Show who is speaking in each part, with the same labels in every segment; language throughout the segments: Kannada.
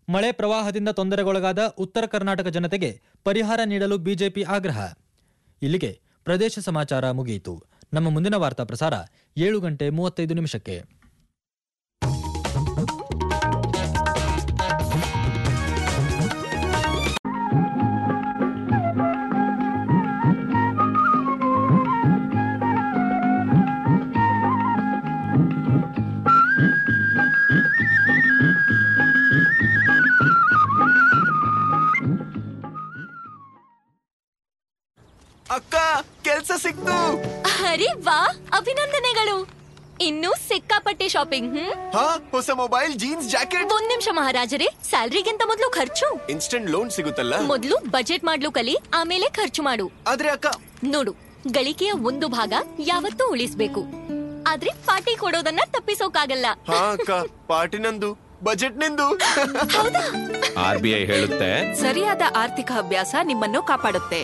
Speaker 1: ಮಳೆ ಪ್ರವಾಹದಿಂದ ತೊಂದರೆಗೊಳಗಾದ ಉತ್ತರ ಕರ್ನಾಟಕ ಜನತೆಗೆ ಪರಿಹಾರ ನೀಡಲು ಬಿಜೆಪಿ ಆಗ್ರಹ ಇಲ್ಲಿಗೆ ಪ್ರದೇಶ ಸಮಾಚಾರ ಮುಗಿಯಿತು ನಮ್ಮ ಮುಂದಿನ ವಾರ್ತಾ ಪ್ರಸಾರ ಏಳು ಗಂಟೆ ಮೂವತ್ತೈದು ನಿಮಿಷಕ್ಕೆ
Speaker 2: ಅಕ್ಕ ಕೆಲ್ಸ ಸಿಕ್ತು
Speaker 3: ಅರೆ ವಾ ಅಭಿನಂದನೆಗಳು ಇನ್ನೂ ಸಿಕ್ಕಾಪಟ್ಟೆ ಶಾಪಿಂಗ್ ಹ್ಮ್
Speaker 2: ಹಾ ಹೊಸ ಮೊಬೈಲ್ ಜೀನ್ಸ್ ಜಾಕೆಟ್
Speaker 3: ಒಂದ್ ನಿಮಿಷ ಮಹಾರಾಜರೇ ಸ್ಯಾಲ್ರಿಗಿಂತ ಮೊದಲು ಖರ್ಚು
Speaker 2: ಇನ್ಸ್ಟೆಂಟ್ ಲೋನ್ ಸಿಗುತ್ತಲ್ಲ
Speaker 3: ಮೊದಲು ಬಜೆಟ್ ಮಾಡ್ಲು ಕಲಿ ಆಮೇಲೆ ಖರ್ಚು ಮಾಡು
Speaker 2: ಆದ್ರೆ ಅಕ್ಕ
Speaker 3: ನೋಡು ಗಳಿಕೆಯ ಒಂದು ಭಾಗ ಯಾವತ್ತೂ ಉಳಿಸ್ಬೇಕು ಆದ್ರೆ ಪಾರ್ಟಿ ಕೊಡೋದನ್ನ ತಪ್ಪಿಸೋಕಾಗಲ್ಲ
Speaker 2: ಹಾ ಅಕ್ಕ ಪಾರ್ಟಿ ನಂದು ಬಜೆಟ್ ನಿಂದು
Speaker 4: ಆರ್ ಬಿ ಐ ಹೇಳುತ್ತೆ
Speaker 5: ಸರಿಯಾದ ಆರ್ಥಿಕ ಅಭ್ಯಾಸ ನಿಮ್ಮನ್ನು ಕಾಪಾಡುತ್ತೆ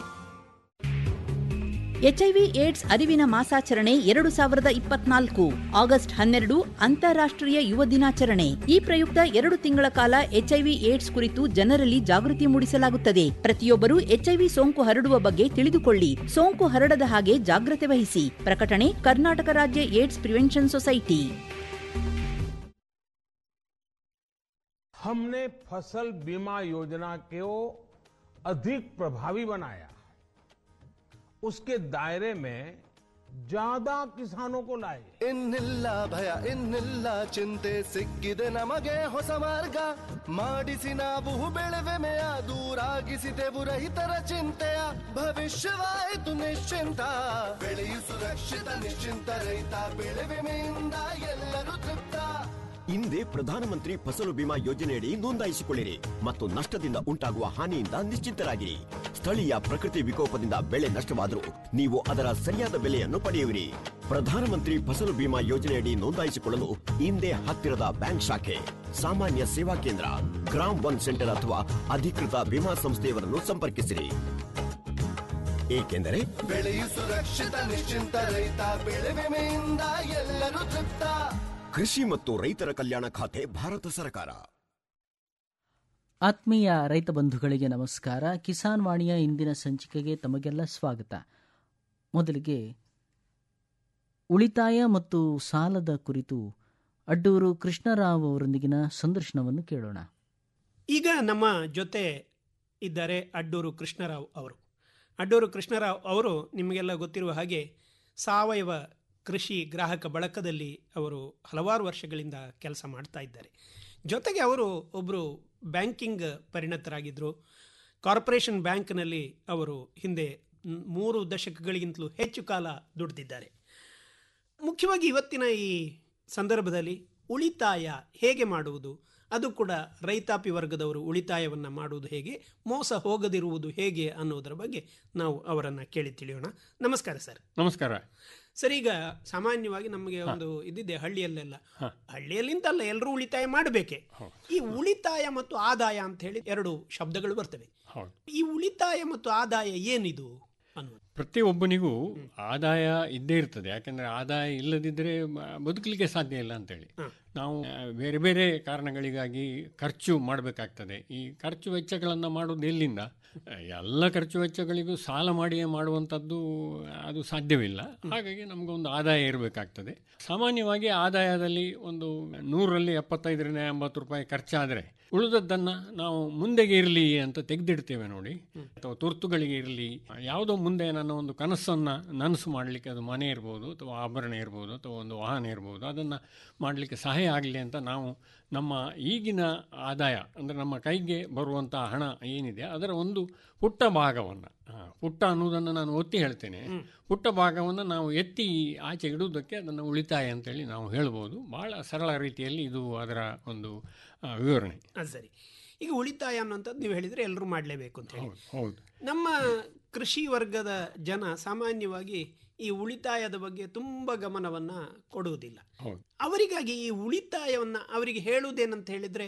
Speaker 6: ಎಚ್ಐವಿ ಏಡ್ಸ್ ಅರಿವಿನ ಮಾಸಾಚರಣೆ ಎರಡು ಸಾವಿರದ ಇಪ್ಪತ್ನಾಲ್ಕು ಆಗಸ್ಟ್ ಹನ್ನೆರಡು ಅಂತಾರಾಷ್ಟ್ರೀಯ ಯುವ ದಿನಾಚರಣೆ ಈ ಪ್ರಯುಕ್ತ ಎರಡು ತಿಂಗಳ ಕಾಲ ಎಚ್ಐವಿ ಏಡ್ಸ್ ಕುರಿತು ಜನರಲ್ಲಿ ಜಾಗೃತಿ ಮೂಡಿಸಲಾಗುತ್ತದೆ ಪ್ರತಿಯೊಬ್ಬರು ಎಚ್ಐವಿ ಸೋಂಕು ಹರಡುವ ಬಗ್ಗೆ ತಿಳಿದುಕೊಳ್ಳಿ ಸೋಂಕು ಹರಡದ ಹಾಗೆ ಜಾಗ್ರತೆ ವಹಿಸಿ ಪ್ರಕಟಣೆ ಕರ್ನಾಟಕ ರಾಜ್ಯ ಏಡ್ಸ್ ಪ್ರಿವೆನ್ಷನ್ ಸೊಸೈಟಿ
Speaker 7: हमने फसल बीमा योजना को अधिक प्रभावी बनाया उसके दायरे में ज्यादा किसानों को लाए
Speaker 8: ಇನ್ನಿಲ್ಲ ಭಯ ಇನ್ನಿಲ್ಲ ಚಿಂತೆ ಸಿಕ್ಕಿದೆ ನಮಗೆ ಹೊಸ ಮಾರ್ಗ ಮಾಡಿಸಿ ನಾವು ಬೆಳೆವೆಮೆಯ ದೂರಾಗಿಸಿದೆವು ರೈತರ ಚಿಂತೆಯ ಭವಿಷ್ಯವಾಯಿತು ನಿಶ್ಚಿಂತ ಬೆಳೆಯು ಸುರಕ್ಷಿತ ನಿಶ್ಚಿಂತ ರೈತ ಬೆಳೆ ವಿಮೆಯಿಂದ ಎಲ್ಲರೂ ತೃಪ್ತ
Speaker 9: ಹಿಂದೆ ಪ್ರಧಾನಮಂತ್ರಿ ಫಸಲು ಬಿಮಾ ಯೋಜನೆಯಡಿ ನೋಂದಾಯಿಸಿಕೊಳ್ಳಿರಿ ಮತ್ತು ನಷ್ಟದಿಂದ ಉಂಟಾಗುವ ಹಾನಿಯಿಂದ ನಿಶ್ಚಿಂತರಾಗಿರಿ ಸ್ಥಳೀಯ ಪ್ರಕೃತಿ ವಿಕೋಪದಿಂದ ಬೆಳೆ ನಷ್ಟವಾದರೂ ನೀವು ಅದರ ಸರಿಯಾದ ಬೆಲೆಯನ್ನು ಪಡೆಯುವಿರಿ ಪ್ರಧಾನಮಂತ್ರಿ ಫಸಲು ಬಿಮಾ ಯೋಜನೆಯಡಿ ನೋಂದಾಯಿಸಿಕೊಳ್ಳಲು ಹಿಂದೆ ಹತ್ತಿರದ ಬ್ಯಾಂಕ್ ಶಾಖೆ ಸಾಮಾನ್ಯ ಸೇವಾ ಕೇಂದ್ರ ಗ್ರಾಮ್ ಒನ್ ಸೆಂಟರ್ ಅಥವಾ ಅಧಿಕೃತ ವಿಮಾ ಸಂಸ್ಥೆಯವರನ್ನು ಸಂಪರ್ಕಿಸಿರಿ ಏಕೆಂದರೆ
Speaker 8: ಬೆಳೆಯು ಸುರಕ್ಷಿತ ನಿಶ್ಚಿಂತ ರೈತ ಬೆಳೆ ವಿಮೆಯಿಂದ ಎಲ್ಲರೂ ತೃಪ್ತ
Speaker 9: ಕೃಷಿ ಮತ್ತು ರೈತರ ಕಲ್ಯಾಣ ಖಾತೆ ಭಾರತ ಸರ್ಕಾರ
Speaker 10: ಆತ್ಮೀಯ ರೈತ ಬಂಧುಗಳಿಗೆ ನಮಸ್ಕಾರ ಕಿಸಾನ್ ವಾಣಿಯ ಇಂದಿನ ಸಂಚಿಕೆಗೆ ತಮಗೆಲ್ಲ ಸ್ವಾಗತ ಮೊದಲಿಗೆ ಉಳಿತಾಯ ಮತ್ತು ಸಾಲದ ಕುರಿತು ಅಡ್ಡೂರು ಕೃಷ್ಣರಾವ್ ಅವರೊಂದಿಗಿನ ಸಂದರ್ಶನವನ್ನು ಕೇಳೋಣ
Speaker 11: ಈಗ ನಮ್ಮ ಜೊತೆ ಇದ್ದಾರೆ ಅಡ್ಡೂರು ಕೃಷ್ಣರಾವ್ ಅವರು ಅಡ್ಡೂರು ಕೃಷ್ಣರಾವ್ ಅವರು ನಿಮಗೆಲ್ಲ ಗೊತ್ತಿರುವ ಹಾಗೆ ಸಾವಯವ ಕೃಷಿ ಗ್ರಾಹಕ ಬಳಕದಲ್ಲಿ ಅವರು ಹಲವಾರು ವರ್ಷಗಳಿಂದ ಕೆಲಸ ಮಾಡ್ತಾ ಇದ್ದಾರೆ ಜೊತೆಗೆ ಅವರು ಒಬ್ಬರು ಬ್ಯಾಂಕಿಂಗ್ ಪರಿಣತರಾಗಿದ್ದರು ಕಾರ್ಪೊರೇಷನ್ ಬ್ಯಾಂಕ್ನಲ್ಲಿ ಅವರು ಹಿಂದೆ ಮ್- ಮೂರು ದಶಕಗಳಿಗಿಂತಲೂ ಹೆಚ್ಚು ಕಾಲ ದುಡಿದಿದ್ದಾರೆ ಮುಖ್ಯವಾಗಿ ಇವತ್ತಿನ ಈ ಸಂದರ್ಭದಲ್ಲಿ ಉಳಿತಾಯ ಹೇಗೆ ಮಾಡುವುದು ಅದು ಕೂಡ ರೈತಾಪಿ ವರ್ಗದವರು ಉಳಿತಾಯವನ್ನು ಮಾಡುವುದು ಹೇಗೆ ಮೋಸ ಹೋಗದಿರುವುದು ಹೇಗೆ ಅನ್ನೋದರ ಬಗ್ಗೆ ನಾವು ಅವರನ್ನು ಕೇಳಿ ತಿಳಿಯೋಣ ನಮಸ್ಕಾರ ಸರ್
Speaker 12: ನಮಸ್ಕಾರ
Speaker 11: ಸರ್ ಈಗ ಸಾಮಾನ್ಯವಾಗಿ ನಮಗೆ ಒಂದು ಇದಿದೆ ಹಳ್ಳಿಯಲ್ಲೆಲ್ಲ ಹಳ್ಳಿಯಲ್ಲಿಂತಲ್ಲ ಎಲ್ಲರೂ ಉಳಿತಾಯ ಮಾಡಬೇಕೆ ಈ ಉಳಿತಾಯ ಮತ್ತು ಆದಾಯ ಅಂತ ಹೇಳಿ ಎರಡು ಶಬ್ದಗಳು ಬರ್ತವೆ
Speaker 12: ಹೌದು
Speaker 11: ಈ ಉಳಿತಾಯ ಮತ್ತು ಆದಾಯ ಏನಿದು ಅನ್ನೋದು
Speaker 12: ಪ್ರತಿಯೊಬ್ಬನಿಗೂ ಆದಾಯ ಇದ್ದೇ ಇರ್ತದೆ ಯಾಕಂದರೆ ಆದಾಯ ಇಲ್ಲದಿದ್ದರೆ ಮ- ಬದುಕಲಿಕ್ಕೆ ಸಾಧ್ಯ ಇಲ್ಲ ಅಂತೇಳಿ ನಾವು ಆ, ಬೇರೆ ಬೇರೆ ಕಾರಣಗಳಿಗಾಗಿ ಖರ್ಚು ಮಾಡಬೇಕಾಗ್ತದೆ ಈ ಖರ್ಚು ವೆಚ್ಚಗಳನ್ನು ಮಾಡೋದು ಎಲ್ಲಿಂದ ಆ, ಎಲ್ಲ ಖರ್ಚು ವೆಚ್ಚಗಳಿಗೂ ಸಾಲ ಮಾಡಿಯೇ ಮಾಡುವಂಥದ್ದು ಅದು ಸಾಧ್ಯವಿಲ್ಲ ಹಾಗಾಗಿ ನಮಗೊಂದು ಆದಾಯ ಇರಬೇಕಾಗ್ತದೆ ಸಾಮಾನ್ಯವಾಗಿ ಆದಾಯದಲ್ಲಿ ಒಂದು ನೂರರಲ್ಲಿ ಎಪ್ಪತ್ತೈದರಿಂದ ಎಂಬತ್ತು ರೂಪಾಯಿ ಖರ್ಚಾದರೆ ಉಳಿದದ್ದನ್ನು ನಾವು ಮುಂದೆಗೆ ಇರಲಿ ಅಂತ ತೆಗೆದಿಡ್ತೇವೆ ನೋಡಿ ಅಥವಾ ತುರ್ತುಗಳಿಗೆ ಇರಲಿ ಯಾವುದೋ ಮುಂದೆ ನನ್ನ ಒಂದು ಕನಸನ್ನು ನನಸು ಮಾಡಲಿಕ್ಕೆ ಅದು ಮನೆ ಇರ್ಬೋದು ಅಥವಾ ಆಭರಣ ಇರ್ಬೋದು ಅಥವಾ ಒಂದು ವಾಹನ ಇರ್ಬೋದು ಅದನ್ನು ಮಾಡಲಿಕ್ಕೆ ಸಹಾಯ ಆಗಲಿ ಅಂತ ನಾವು ನಮ್ಮ ಈಗಿನ ಆದಾಯ ಅಂದರೆ ನಮ್ಮ ಕೈಗೆ ಬರುವಂಥ ಹಣ ಏನಿದೆ ಅದರ ಒಂದು ಪುಟ್ಟ ಭಾಗವನ್ನು ಪುಟ್ಟ ಅನ್ನೋದನ್ನು ನಾನು ಒತ್ತಿ ಹೇಳ್ತೇನೆ ಪುಟ್ಟ ಭಾಗವನ್ನು ನಾವು ಎತ್ತಿ ಆಚೆ ಇಡುವುದಕ್ಕೆ ಅದನ್ನು ಉಳಿತಾಯ ಅಂತೇಳಿ ನಾವು ಹೇಳ್ಬೋದು ಭಾಳ ಸರಳ ರೀತಿಯಲ್ಲಿ ಇದು ಅದರ ಒಂದು ಆ, ವಿವರಣೆ
Speaker 11: ಅದು ಸರಿ ಈಗ ಉಳಿತಾಯ ಅನ್ನೋಂಥದ್ದು ನೀವು ಹೇಳಿದರೆ ಎಲ್ಲರೂ ಮಾಡಲೇಬೇಕು ಅಂತ ಹೇಳಿ
Speaker 12: ಹೌದು
Speaker 11: ನಮ್ಮ ಕೃಷಿ ವರ್ಗದ ಜನ ಸಾಮಾನ್ಯವಾಗಿ ಈ ಉಳಿತಾಯದ ಬಗ್ಗೆ ತುಂಬ ಗಮನವನ್ನು ಕೊಡುವುದಿಲ್ಲ
Speaker 12: ಹೌದು
Speaker 11: ಅವರಿಗಾಗಿ ಈ ಉಳಿತಾಯವನ್ನು ಅವರಿಗೆ ಹೇಳುವುದೇನಂತ ಹೇಳಿದರೆ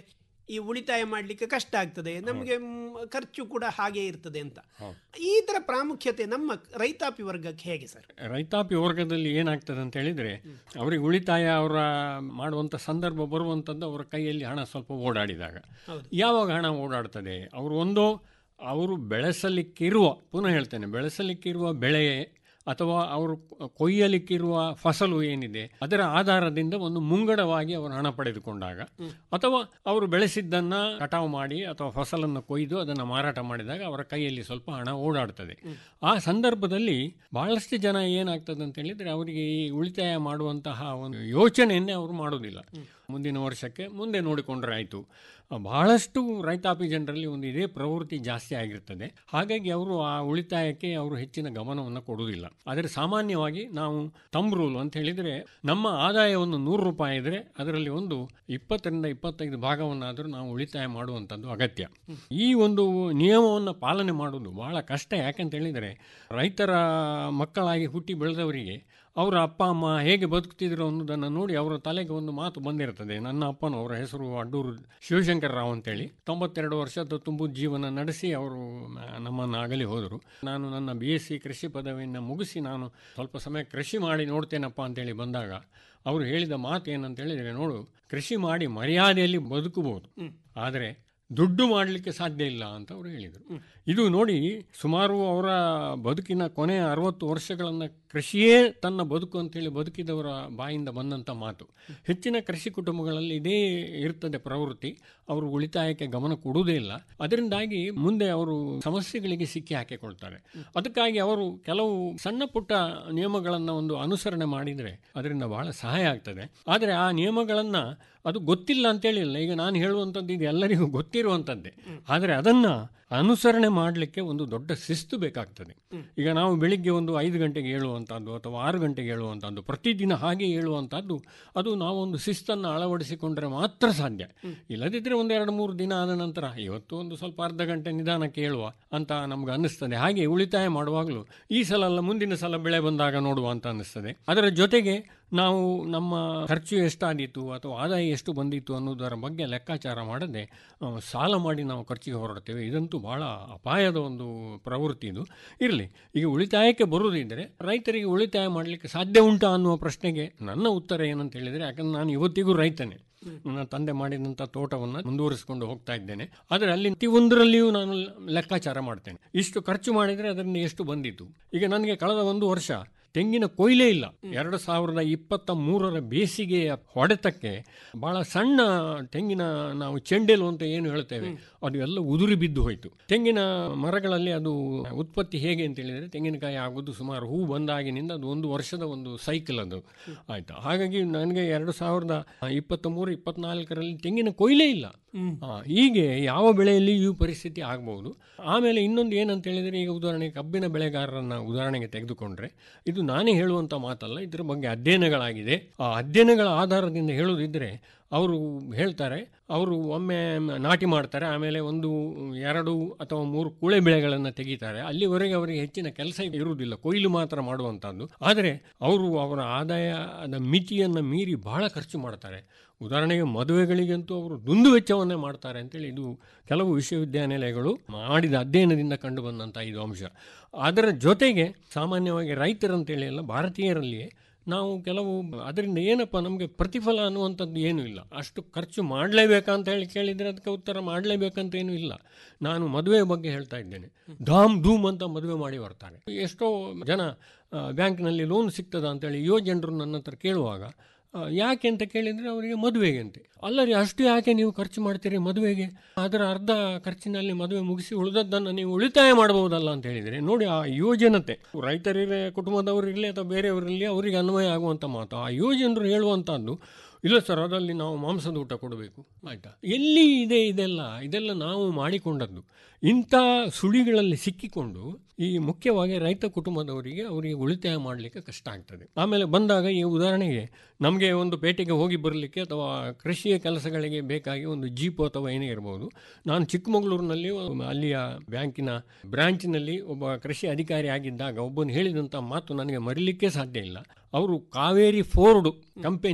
Speaker 11: ಈ ಉಳಿತಾಯ ಮಾಡಲಿಕ್ಕೆ ಕಷ್ಟ ಆಗ್ತದೆ ನಮಗೆ ಮ್, ಖರ್ಚು ಕೂಡ ಹಾಗೆ ಇರ್ತದೆ ಅಂತ
Speaker 12: ಹೌದು.
Speaker 11: ಈ ತರ ಪ್ರಾಮುಖ್ಯತೆ ನಮ್ಮ ರೈತಾಪಿ ವರ್ಗಕ್ಕೆ ಹೇಗೆ ಸರ್
Speaker 12: ರೈತಾಪಿ ವರ್ಗದಲ್ಲಿ ಏನಾಗ್ತದೆ ಅಂತ ಹೇಳಿದ್ರೆ ಅವರಿಗೆ ಉಳಿತಾಯ ಅವರ ಮಾಡುವಂಥ ಸಂದರ್ಭ ಬರುವಂಥದ್ದು ಅವರ ಕೈಯಲ್ಲಿ ಹಣ ಸ್ವಲ್ಪ ಓಡಾಡಿದಾಗ
Speaker 11: ಹೌದು.
Speaker 12: ಯಾವಾಗ ಹಣ ಓಡಾಡ್ತದೆ ಅವರು ಒಂದೋ ಅವರು ಬೆಳೆಸಲಿಕ್ಕಿರುವ ಪುನಃ ಹೇಳ್ತೇನೆ ಬೆಳೆಸಲಿಕ್ಕಿರುವ ಬೆಳೆ ಅಥವಾ ಅವರು ಕೊಯ್ಯಲಿಕ್ಕಿರುವ ಫಸಲು ಏನಿದೆ ಅದರ ಆಧಾರದಿಂದ ಒಂದು ಮುಂಗಡವಾಗಿ ಅವರು ಹಣ ಪಡೆದುಕೊಂಡಾಗ ಅಥವಾ ಅವರು ಬೆಳೆಸಿದ್ದನ್ನ ಕಟಾವು ಮಾಡಿ ಅಥವಾ ಫಸಲನ್ನು ಕೊಯ್ದು ಅದನ್ನು ಮಾರಾಟ ಮಾಡಿದಾಗ ಅವರ ಕೈಯಲ್ಲಿ ಸ್ವಲ್ಪ ಹಣ ಓಡಾಡ್ತದೆ ಆ ಸಂದರ್ಭದಲ್ಲಿ ಬಹಳಷ್ಟು ಜನ ಏನಾಗ್ತದೆ ಅಂತ ಹೇಳಿದ್ರೆ ಅವರಿಗೆ ಈ ಉಳಿತಾಯ ಮಾಡುವಂತಹ ಒಂದು ಯೋಚನೆಯನ್ನೇ ಅವರು ಮಾಡೋದಿಲ್ಲ ಮುಂದಿನ ವರ್ಷಕ್ಕೆ ಮುಂದೆ ನೋಡಿಕೊಂಡ್ರೆ ಆಯಿತು ಬಹಳಷ್ಟು ರೈತಾಪಿ ಜನರಲ್ಲಿ ಒಂದು ಇದೇ ಪ್ರವೃತ್ತಿ ಜಾಸ್ತಿ ಆಗಿರ್ತದೆ ಹಾಗಾಗಿ ಅವರು ಆ ಉಳಿತಾಯಕ್ಕೆ ಅವರು ಹೆಚ್ಚಿನ ಗಮನವನ್ನು ಕೊಡುವುದಿಲ್ಲ ಆದರೆ ಸಾಮಾನ್ಯವಾಗಿ ನಾವು ತಮ್ ರೂಲ್ ಅಂತ ಹೇಳಿದರೆ ನಮ್ಮ ಆದಾಯ ಒಂದು ನೂರು ರೂಪಾಯಿ ಇದ್ದರೆ ಅದರಲ್ಲಿ ಒಂದು ಇಪ್ಪತ್ತರಿಂದ ಇಪ್ಪತ್ತೈದು ಭಾಗವನ್ನಾದರೂ ನಾವು ಉಳಿತಾಯ ಮಾಡುವಂಥದ್ದು ಅಗತ್ಯ ಈ ಒಂದು ನಿಯಮವನ್ನು ಪಾಲನೆ ಮಾಡುವುದು ಬಹಳ ಕಷ್ಟ ಯಾಕಂತ ಹೇಳಿದರೆ ರೈತರ ಮಕ್ಕಳಾಗಿ ಹುಟ್ಟಿ ಬೆಳೆದವರಿಗೆ ಅವರ ಅಪ್ಪ ಅಮ್ಮ ಹೇಗೆ ಬದುಕ್ತಿದ್ರು ಅನ್ನೋದನ್ನು ನೋಡಿ ಅವರ ತಲೆಗೆ ಒಂದು ಮಾತು ಬಂದಿರ್ತದೆ ನನ್ನ ಅಪ್ಪನು ಅವರ ಹೆಸರು ಅಡ್ಡೂರು ಶಿವಶಂಕರ ರಾವ್ ಅಂತೇಳಿ ತೊಂಬತ್ತೆರಡು ವರ್ಷದ ತುಂಬು ಜೀವನ ನಡೆಸಿ ಅವರು ನಮ್ಮನ್ನು ಅಗಲಿ ಹೋದರು ನಾನು ನನ್ನ ಬಿ ಎಸ್ ಸಿ ಕೃಷಿ ಪದವಿಯನ್ನು ಮುಗಿಸಿ ನಾನು ಸ್ವಲ್ಪ ಸಮಯ ಕೃಷಿ ಮಾಡಿ ನೋಡ್ತೇನಪ್ಪ ಅಂತೇಳಿ ಬಂದಾಗ ಅವರು ಹೇಳಿದ ಮಾತು ಏನಂತ ಹೇಳಿದರೆ ನೋಡು ಕೃಷಿ ಮಾಡಿ ಮರ್ಯಾದೆಯಲ್ಲಿ ಬದುಕಬಹುದು ಆದರೆ ದುಡ್ಡು ಮಾಡಲಿಕ್ಕೆ ಸಾಧ್ಯ ಇಲ್ಲ ಅಂತ ಅವರು ಹೇಳಿದರು ಇದು ನೋಡಿ ಸುಮಾರು ಅವರ ಬದುಕಿನ ಕೊನೆಯ ಅರವತ್ತು ವರ್ಷಗಳನ್ನು ಕೃಷಿಯೇ ತನ್ನ ಬದುಕು ಅಂತೇಳಿ ಬದುಕಿದವರ ಬಾಯಿಂದ ಬಂದಂಥ ಮಾತು ಹೆಚ್ಚಿನ ಕೃಷಿ ಕುಟುಂಬಗಳಲ್ಲಿ ಇದೇ ಇರ್ತದೆ ಪ್ರವೃತ್ತಿ ಅವರು ಉಳಿತಾಯಕ್ಕೆ ಗಮನ ಕೊಡುವುದೇ ಇಲ್ಲ ಅದರಿಂದಾಗಿ ಮುಂದೆ ಅವರು ಸಮಸ್ಯೆಗಳಿಗೆ ಸಿಕ್ಕಿ ಹಾಕಿಕೊಳ್ತಾರೆ ಅದಕ್ಕಾಗಿ ಅವರು ಕೆಲವು ಸಣ್ಣ ಪುಟ್ಟ ನಿಯಮಗಳನ್ನು ಒಂದು ಅನುಸರಣೆ ಮಾಡಿದರೆ ಅದರಿಂದ ಬಹಳ ಸಹಾಯ ಆಗ್ತದೆ ಆದರೆ ಆ ನಿಯಮಗಳನ್ನು ಅದು ಗೊತ್ತಿಲ್ಲ ಅಂತೇಳಿಲ್ಲ ಈಗ ನಾನು ಹೇಳುವಂಥದ್ದು ಇದು ಎಲ್ಲರಿಗೂ ಗೊತ್ತಿರುವಂಥದ್ದೇ ಆದರೆ ಅದನ್ನು ಅನುಸರಣೆ ಮಾಡಲಿಕ್ಕೆ ಒಂದು ದೊಡ್ಡ ಶಿಸ್ತು ಬೇಕಾಗ್ತದೆ ಈಗ ನಾವು ಬೆಳಿಗ್ಗೆ ಒಂದು ಐದು ಗಂಟೆಗೆ ಹೇಳುವಂಥದ್ದು ಅಥವಾ ಆರು ಗಂಟೆಗೆ ಹೇಳುವಂಥದ್ದು ಪ್ರತಿದಿನ ಹಾಗೆ ಹೇಳುವಂಥದ್ದು ಅದು ನಾವೊಂದು ಶಿಸ್ತನ್ನು ಅಳವಡಿಸಿಕೊಂಡ್ರೆ ಮಾತ್ರ ಸಾಧ್ಯ ಇಲ್ಲದಿದ್ದರೆ ಒಂದು ಎರಡು ಮೂರು ದಿನ ಆದ ನಂತರ ಇವತ್ತು ಒಂದು ಸ್ವಲ್ಪ ಅರ್ಧ ಗಂಟೆ ನಿಧಾನಕ್ಕೆ ಹೇಳುವ ಅಂತ ನಮ್ಗೆ ಅನ್ನಿಸ್ತದೆ ಹಾಗೆ ಉಳಿತಾಯ ಮಾಡುವಾಗಲೂ ಈ ಸಲ ಅಲ್ಲ ಮುಂದಿನ ಸಲ ಬೆಳೆ ಬಂದಾಗ ನೋಡುವ ಅಂತ ಅನ್ನಿಸ್ತದೆ ಅದರ ಜೊತೆಗೆ ನಾವು ನಮ್ಮ ಖರ್ಚು ಎಷ್ಟಾದೀತು ಅಥವಾ ಆದಾಯ ಎಷ್ಟು ಬಂದಿತ್ತು ಅನ್ನೋದರ ಬಗ್ಗೆ ಲೆಕ್ಕಾಚಾರ ಮಾಡದೆ ಆ, ಸಾಲ ಮಾಡಿ ನಾವು ಖರ್ಚಿಗೆ ಹೊರಡ್ತೇವೆ ಇದಂತೂ ಬಹಳ ಅಪಾಯದ ಒಂದು ಪ್ರವೃತ್ತಿ ಇದು ಇರಲಿ ಈಗ ಉಳಿತಾಯಕ್ಕೆ ಬರುವುದಿದ್ದರೆ ರೈತರಿಗೆ ಉಳಿತಾಯ ಮಾಡಲಿಕ್ಕೆ ಸಾಧ್ಯ ಉಂಟಾ ಅನ್ನುವ ಪ್ರಶ್ನೆಗೆ ನನ್ನ ಉತ್ತರ ಏನಂತ ಹೇಳಿದರೆ ಯಾಕಂದ್ರೆ ನಾನು ಇವತ್ತಿಗೂ ರೈತನೇ ನನ್ನ ತಂದೆ ಮಾಡಿದಂಥ ತೋಟವನ್ನು ಮುಂದುವರಿಸಿಕೊಂಡು ಹೋಗ್ತಾ ಇದ್ದೇನೆ ಆದರೆ ಅಲ್ಲಿ ಪ್ರತಿಯೊಂದರಲ್ಲಿಯೂ ನಾನು ಲೆಕ್ಕಾಚಾರ ಮಾಡ್ತೇನೆ ಇಷ್ಟು ಖರ್ಚು ಮಾಡಿದರೆ ಅದರಿಂದ ಎಷ್ಟು ಬಂದಿತ್ತು ಈಗ ನನಗೆ ಕಳೆದ ಒಂದು ವರ್ಷ ತೆಂಗಿನ ಕೊಯ್ಲೇ ಇಲ್ಲ ಎರಡು ಸಾವಿರದ ಇಪ್ಪತ್ತ ಮೂರರ ಬೇಸಿಗೆಯ ಹೊಡೆತಕ್ಕೆ ಬಹಳ ಸಣ್ಣ ತೆಂಗಿನ ನಾವು ಚೆಂಡೆಲು ಅಂತ ಏನು ಹೇಳ್ತೇವೆ ಅದು ಎಲ್ಲ ಉದುರಿ ಬಿದ್ದು ಹೋಯಿತು ತೆಂಗಿನ ಮರಗಳಲ್ಲಿ ಅದು ಉತ್ಪತ್ತಿ ಹೇಗೆ ಅಂತ ಹೇಳಿದರೆ ತೆಂಗಿನಕಾಯಿ ಆಗೋದು ಸುಮಾರು ಹೂ ಬಂದಾಗಿನಿಂದ ಅದು ಒಂದು ವರ್ಷದ ಒಂದು ಸೈಕಲ್ ಅದು ಆಯ್ತಾ ಹಾಗಾಗಿ ನನಗೆ ಎರಡು ಸಾವಿರದ ಇಪ್ಪತ್ತ ಮೂರು ಇಪ್ಪತ್ನಾಲ್ಕರಲ್ಲಿ ತೆಂಗಿನ ಕೊಯ್ಲೇ ಇಲ್ಲ ಆ, ಹೀಗೆ ಯಾವ ಬೆಳೆಯಲ್ಲಿ ಈ ಪರಿಸ್ಥಿತಿ ಆಗಬಹುದು ಆಮೇಲೆ ಇನ್ನೊಂದು ಏನಂತ ಹೇಳಿದರೆ ಈಗ ಉದಾಹರಣೆಗೆ ಕಬ್ಬಿನ ಬೆಳೆಗಾರರನ್ನ ಉದಾಹರಣೆಗೆ ತೆಗೆದುಕೊಂಡ್ರೆ ಇದು ನಾನೇ ಹೇಳುವಂಥ ಮಾತಲ್ಲ ಇದರ ಬಗ್ಗೆ ಅಧ್ಯಯನಗಳಾಗಿದೆ ಆ ಅಧ್ಯಯನಗಳ ಆಧಾರದಿಂದ ಹೇಳುವುದಿದ್ದರೆ ಅವರು ಹೇಳ್ತಾರೆ ಅವರು ಒಮ್ಮೆ ನಾಟಿ ಮಾಡ್ತಾರೆ ಆಮೇಲೆ ಒಂದು ಎರಡು ಅಥವಾ ಮೂರು ಕೂಳೆ ಬೆಳೆಗಳನ್ನು ತೆಗಿತಾರೆ ಅಲ್ಲಿವರೆಗೆ ಅವರಿಗೆ ಹೆಚ್ಚಿನ ಕೆಲಸ ಇರುವುದಿಲ್ಲ ಕೊಯ್ಲು ಮಾತ್ರ ಮಾಡುವಂಥದ್ದು ಆದರೆ ಅವರು ಅವರ ಆದಾಯದ ಮಿತಿಯನ್ನು ಮೀರಿ ಬಹಳ ಖರ್ಚು ಮಾಡ್ತಾರೆ ಉದಾಹರಣೆಗೆ ಮದುವೆಗಳಿಗಂತೂ ಅವರು ದುಂದು ವೆಚ್ಚವನ್ನೇ ಮಾಡ್ತಾರೆ ಅಂತೇಳಿ ಇದು ಕೆಲವು ವಿಶ್ವವಿದ್ಯಾನಿಲಯಗಳು ಮಾಡಿದ ಅಧ್ಯಯನದಿಂದ ಕಂಡು ಬಂದಂಥ ಇದು ಅಂಶ ಅದರ ಜೊತೆಗೆ ಸಾಮಾನ್ಯವಾಗಿ ರೈತರಂತೇಳಿ ಎಲ್ಲ ಭಾರತೀಯರಲ್ಲಿಯೇ ನಾವು ಕೆಲವು ಅದರಿಂದ ಏನಪ್ಪ ನಮಗೆ ಪ್ರತಿಫಲ ಅನ್ನುವಂಥದ್ದು ಏನೂ ಇಲ್ಲ ಅಷ್ಟು ಖರ್ಚು ಮಾಡಲೇಬೇಕಂತ ಹೇಳಿ ಕೇಳಿದರೆ ಅದಕ್ಕೆ ಉತ್ತರ ಮಾಡಲೇಬೇಕಂತ ಏನೂ ಇಲ್ಲ ನಾನು ಮದುವೆ ಬಗ್ಗೆ ಹೇಳ್ತಾ ಇದ್ದೇನೆ ಧಾಮ್ ಧೂಮ್ ಅಂತ ಮದುವೆ ಮಾಡಿ ಬರ್ತಾರೆ ಎಷ್ಟೋ ಜನ ಆ, ಬ್ಯಾಂಕ್ನಲ್ಲಿ ಲೋನ್ ಸಿಗ್ತದ ಅಂತೇಳಿ ಯುವ ಜನರು ನನ್ನ ಹತ್ರ ಕೇಳುವಾಗ ಆ, ಯಾಕೆ ಅಂತ ಕೇಳಿದರೆ ಅವರಿಗೆ ಮದುವೆಗೆ ಅಂತೆ ಅಲ್ಲ ರೀ ಅಷ್ಟು ಯಾಕೆ ನೀವು ಖರ್ಚು ಮಾಡ್ತೀರಿ ಮದುವೆಗೆ ಅದರ ಅರ್ಧ ಖರ್ಚಿನಲ್ಲಿ ಮದುವೆ ಮುಗಿಸಿ ಉಳಿದದ್ದನ್ನು ನೀವು ಉಳಿತಾಯ ಮಾಡಬಹುದಲ್ಲ ಅಂತ ಹೇಳಿದರೆ ನೋಡಿ ಆ ಯೋಜನತೆ ರೈತರಿರಲಿ ಕುಟುಂಬದವರಿರಲಿ ಅಥವಾ ಬೇರೆಯವರಿರಲಿ ಅವರಿಗೆ ಅನ್ವಯ ಆಗುವಂಥ ಮಾತು ಆ ಯೋಜನರು ಹೇಳುವಂಥದ್ದು ಇಲ್ಲ ಸರ್ ಅದರಲ್ಲಿ ನಾವು ಮಾಂಸದ ಊಟ ಕೊಡಬೇಕು ಆಯಿತಾ ಎಲ್ಲಿ ಇದೆ ಇದೆಲ್ಲ ಇದೆಲ್ಲ ನಾವು ಮಾಡಿಕೊಂಡದ್ದು ಇಂಥ ಸುಳಿಗಳಲ್ಲಿ ಸಿಕ್ಕಿಕೊಂಡು ಈ ಮುಖ್ಯವಾಗಿ ರೈತ ಕುಟುಂಬದವರಿಗೆ ಅವರಿಗೆ ಉಳಿತಾಯ ಮಾಡಲಿಕ್ಕೆ ಕಷ್ಟ ಆಗ್ತದೆ ಆಮೇಲೆ ಬಂದಾಗ ಈ ಉದಾಹರಣೆಗೆ ನಮಗೆ ಒಂದು ಪೇಟೆಗೆ ಹೋಗಿ ಬರಲಿಕ್ಕೆ ಅಥವಾ ಕೃಷಿಯ ಕೆಲಸಗಳಿಗೆ ಬೇಕಾಗಿ ಒಂದು ಜೀಪು ಅಥವಾ ಏನೇ ಇರ್ಬೋದು ನಾನು ಚಿಕ್ಕಮಗಳೂರಿನಲ್ಲಿ ಅಲ್ಲಿಯ ಬ್ಯಾಂಕಿನ ಬ್ರಾಂಚಿನಲ್ಲಿ ಒಬ್ಬ ಕೃಷಿ ಅಧಿಕಾರಿ ಆಗಿದ್ದಾಗ ಒಬ್ಬನು ಹೇಳಿದಂಥ ಮಾತು ನನಗೆ ಮರಿಲಿಕ್ಕೆ ಸಾಧ್ಯ ಇಲ್ಲ ಅವರು ಕಾವೇರಿ ಫೋರ್ಡ್ ಕಂಪೆನಿಯ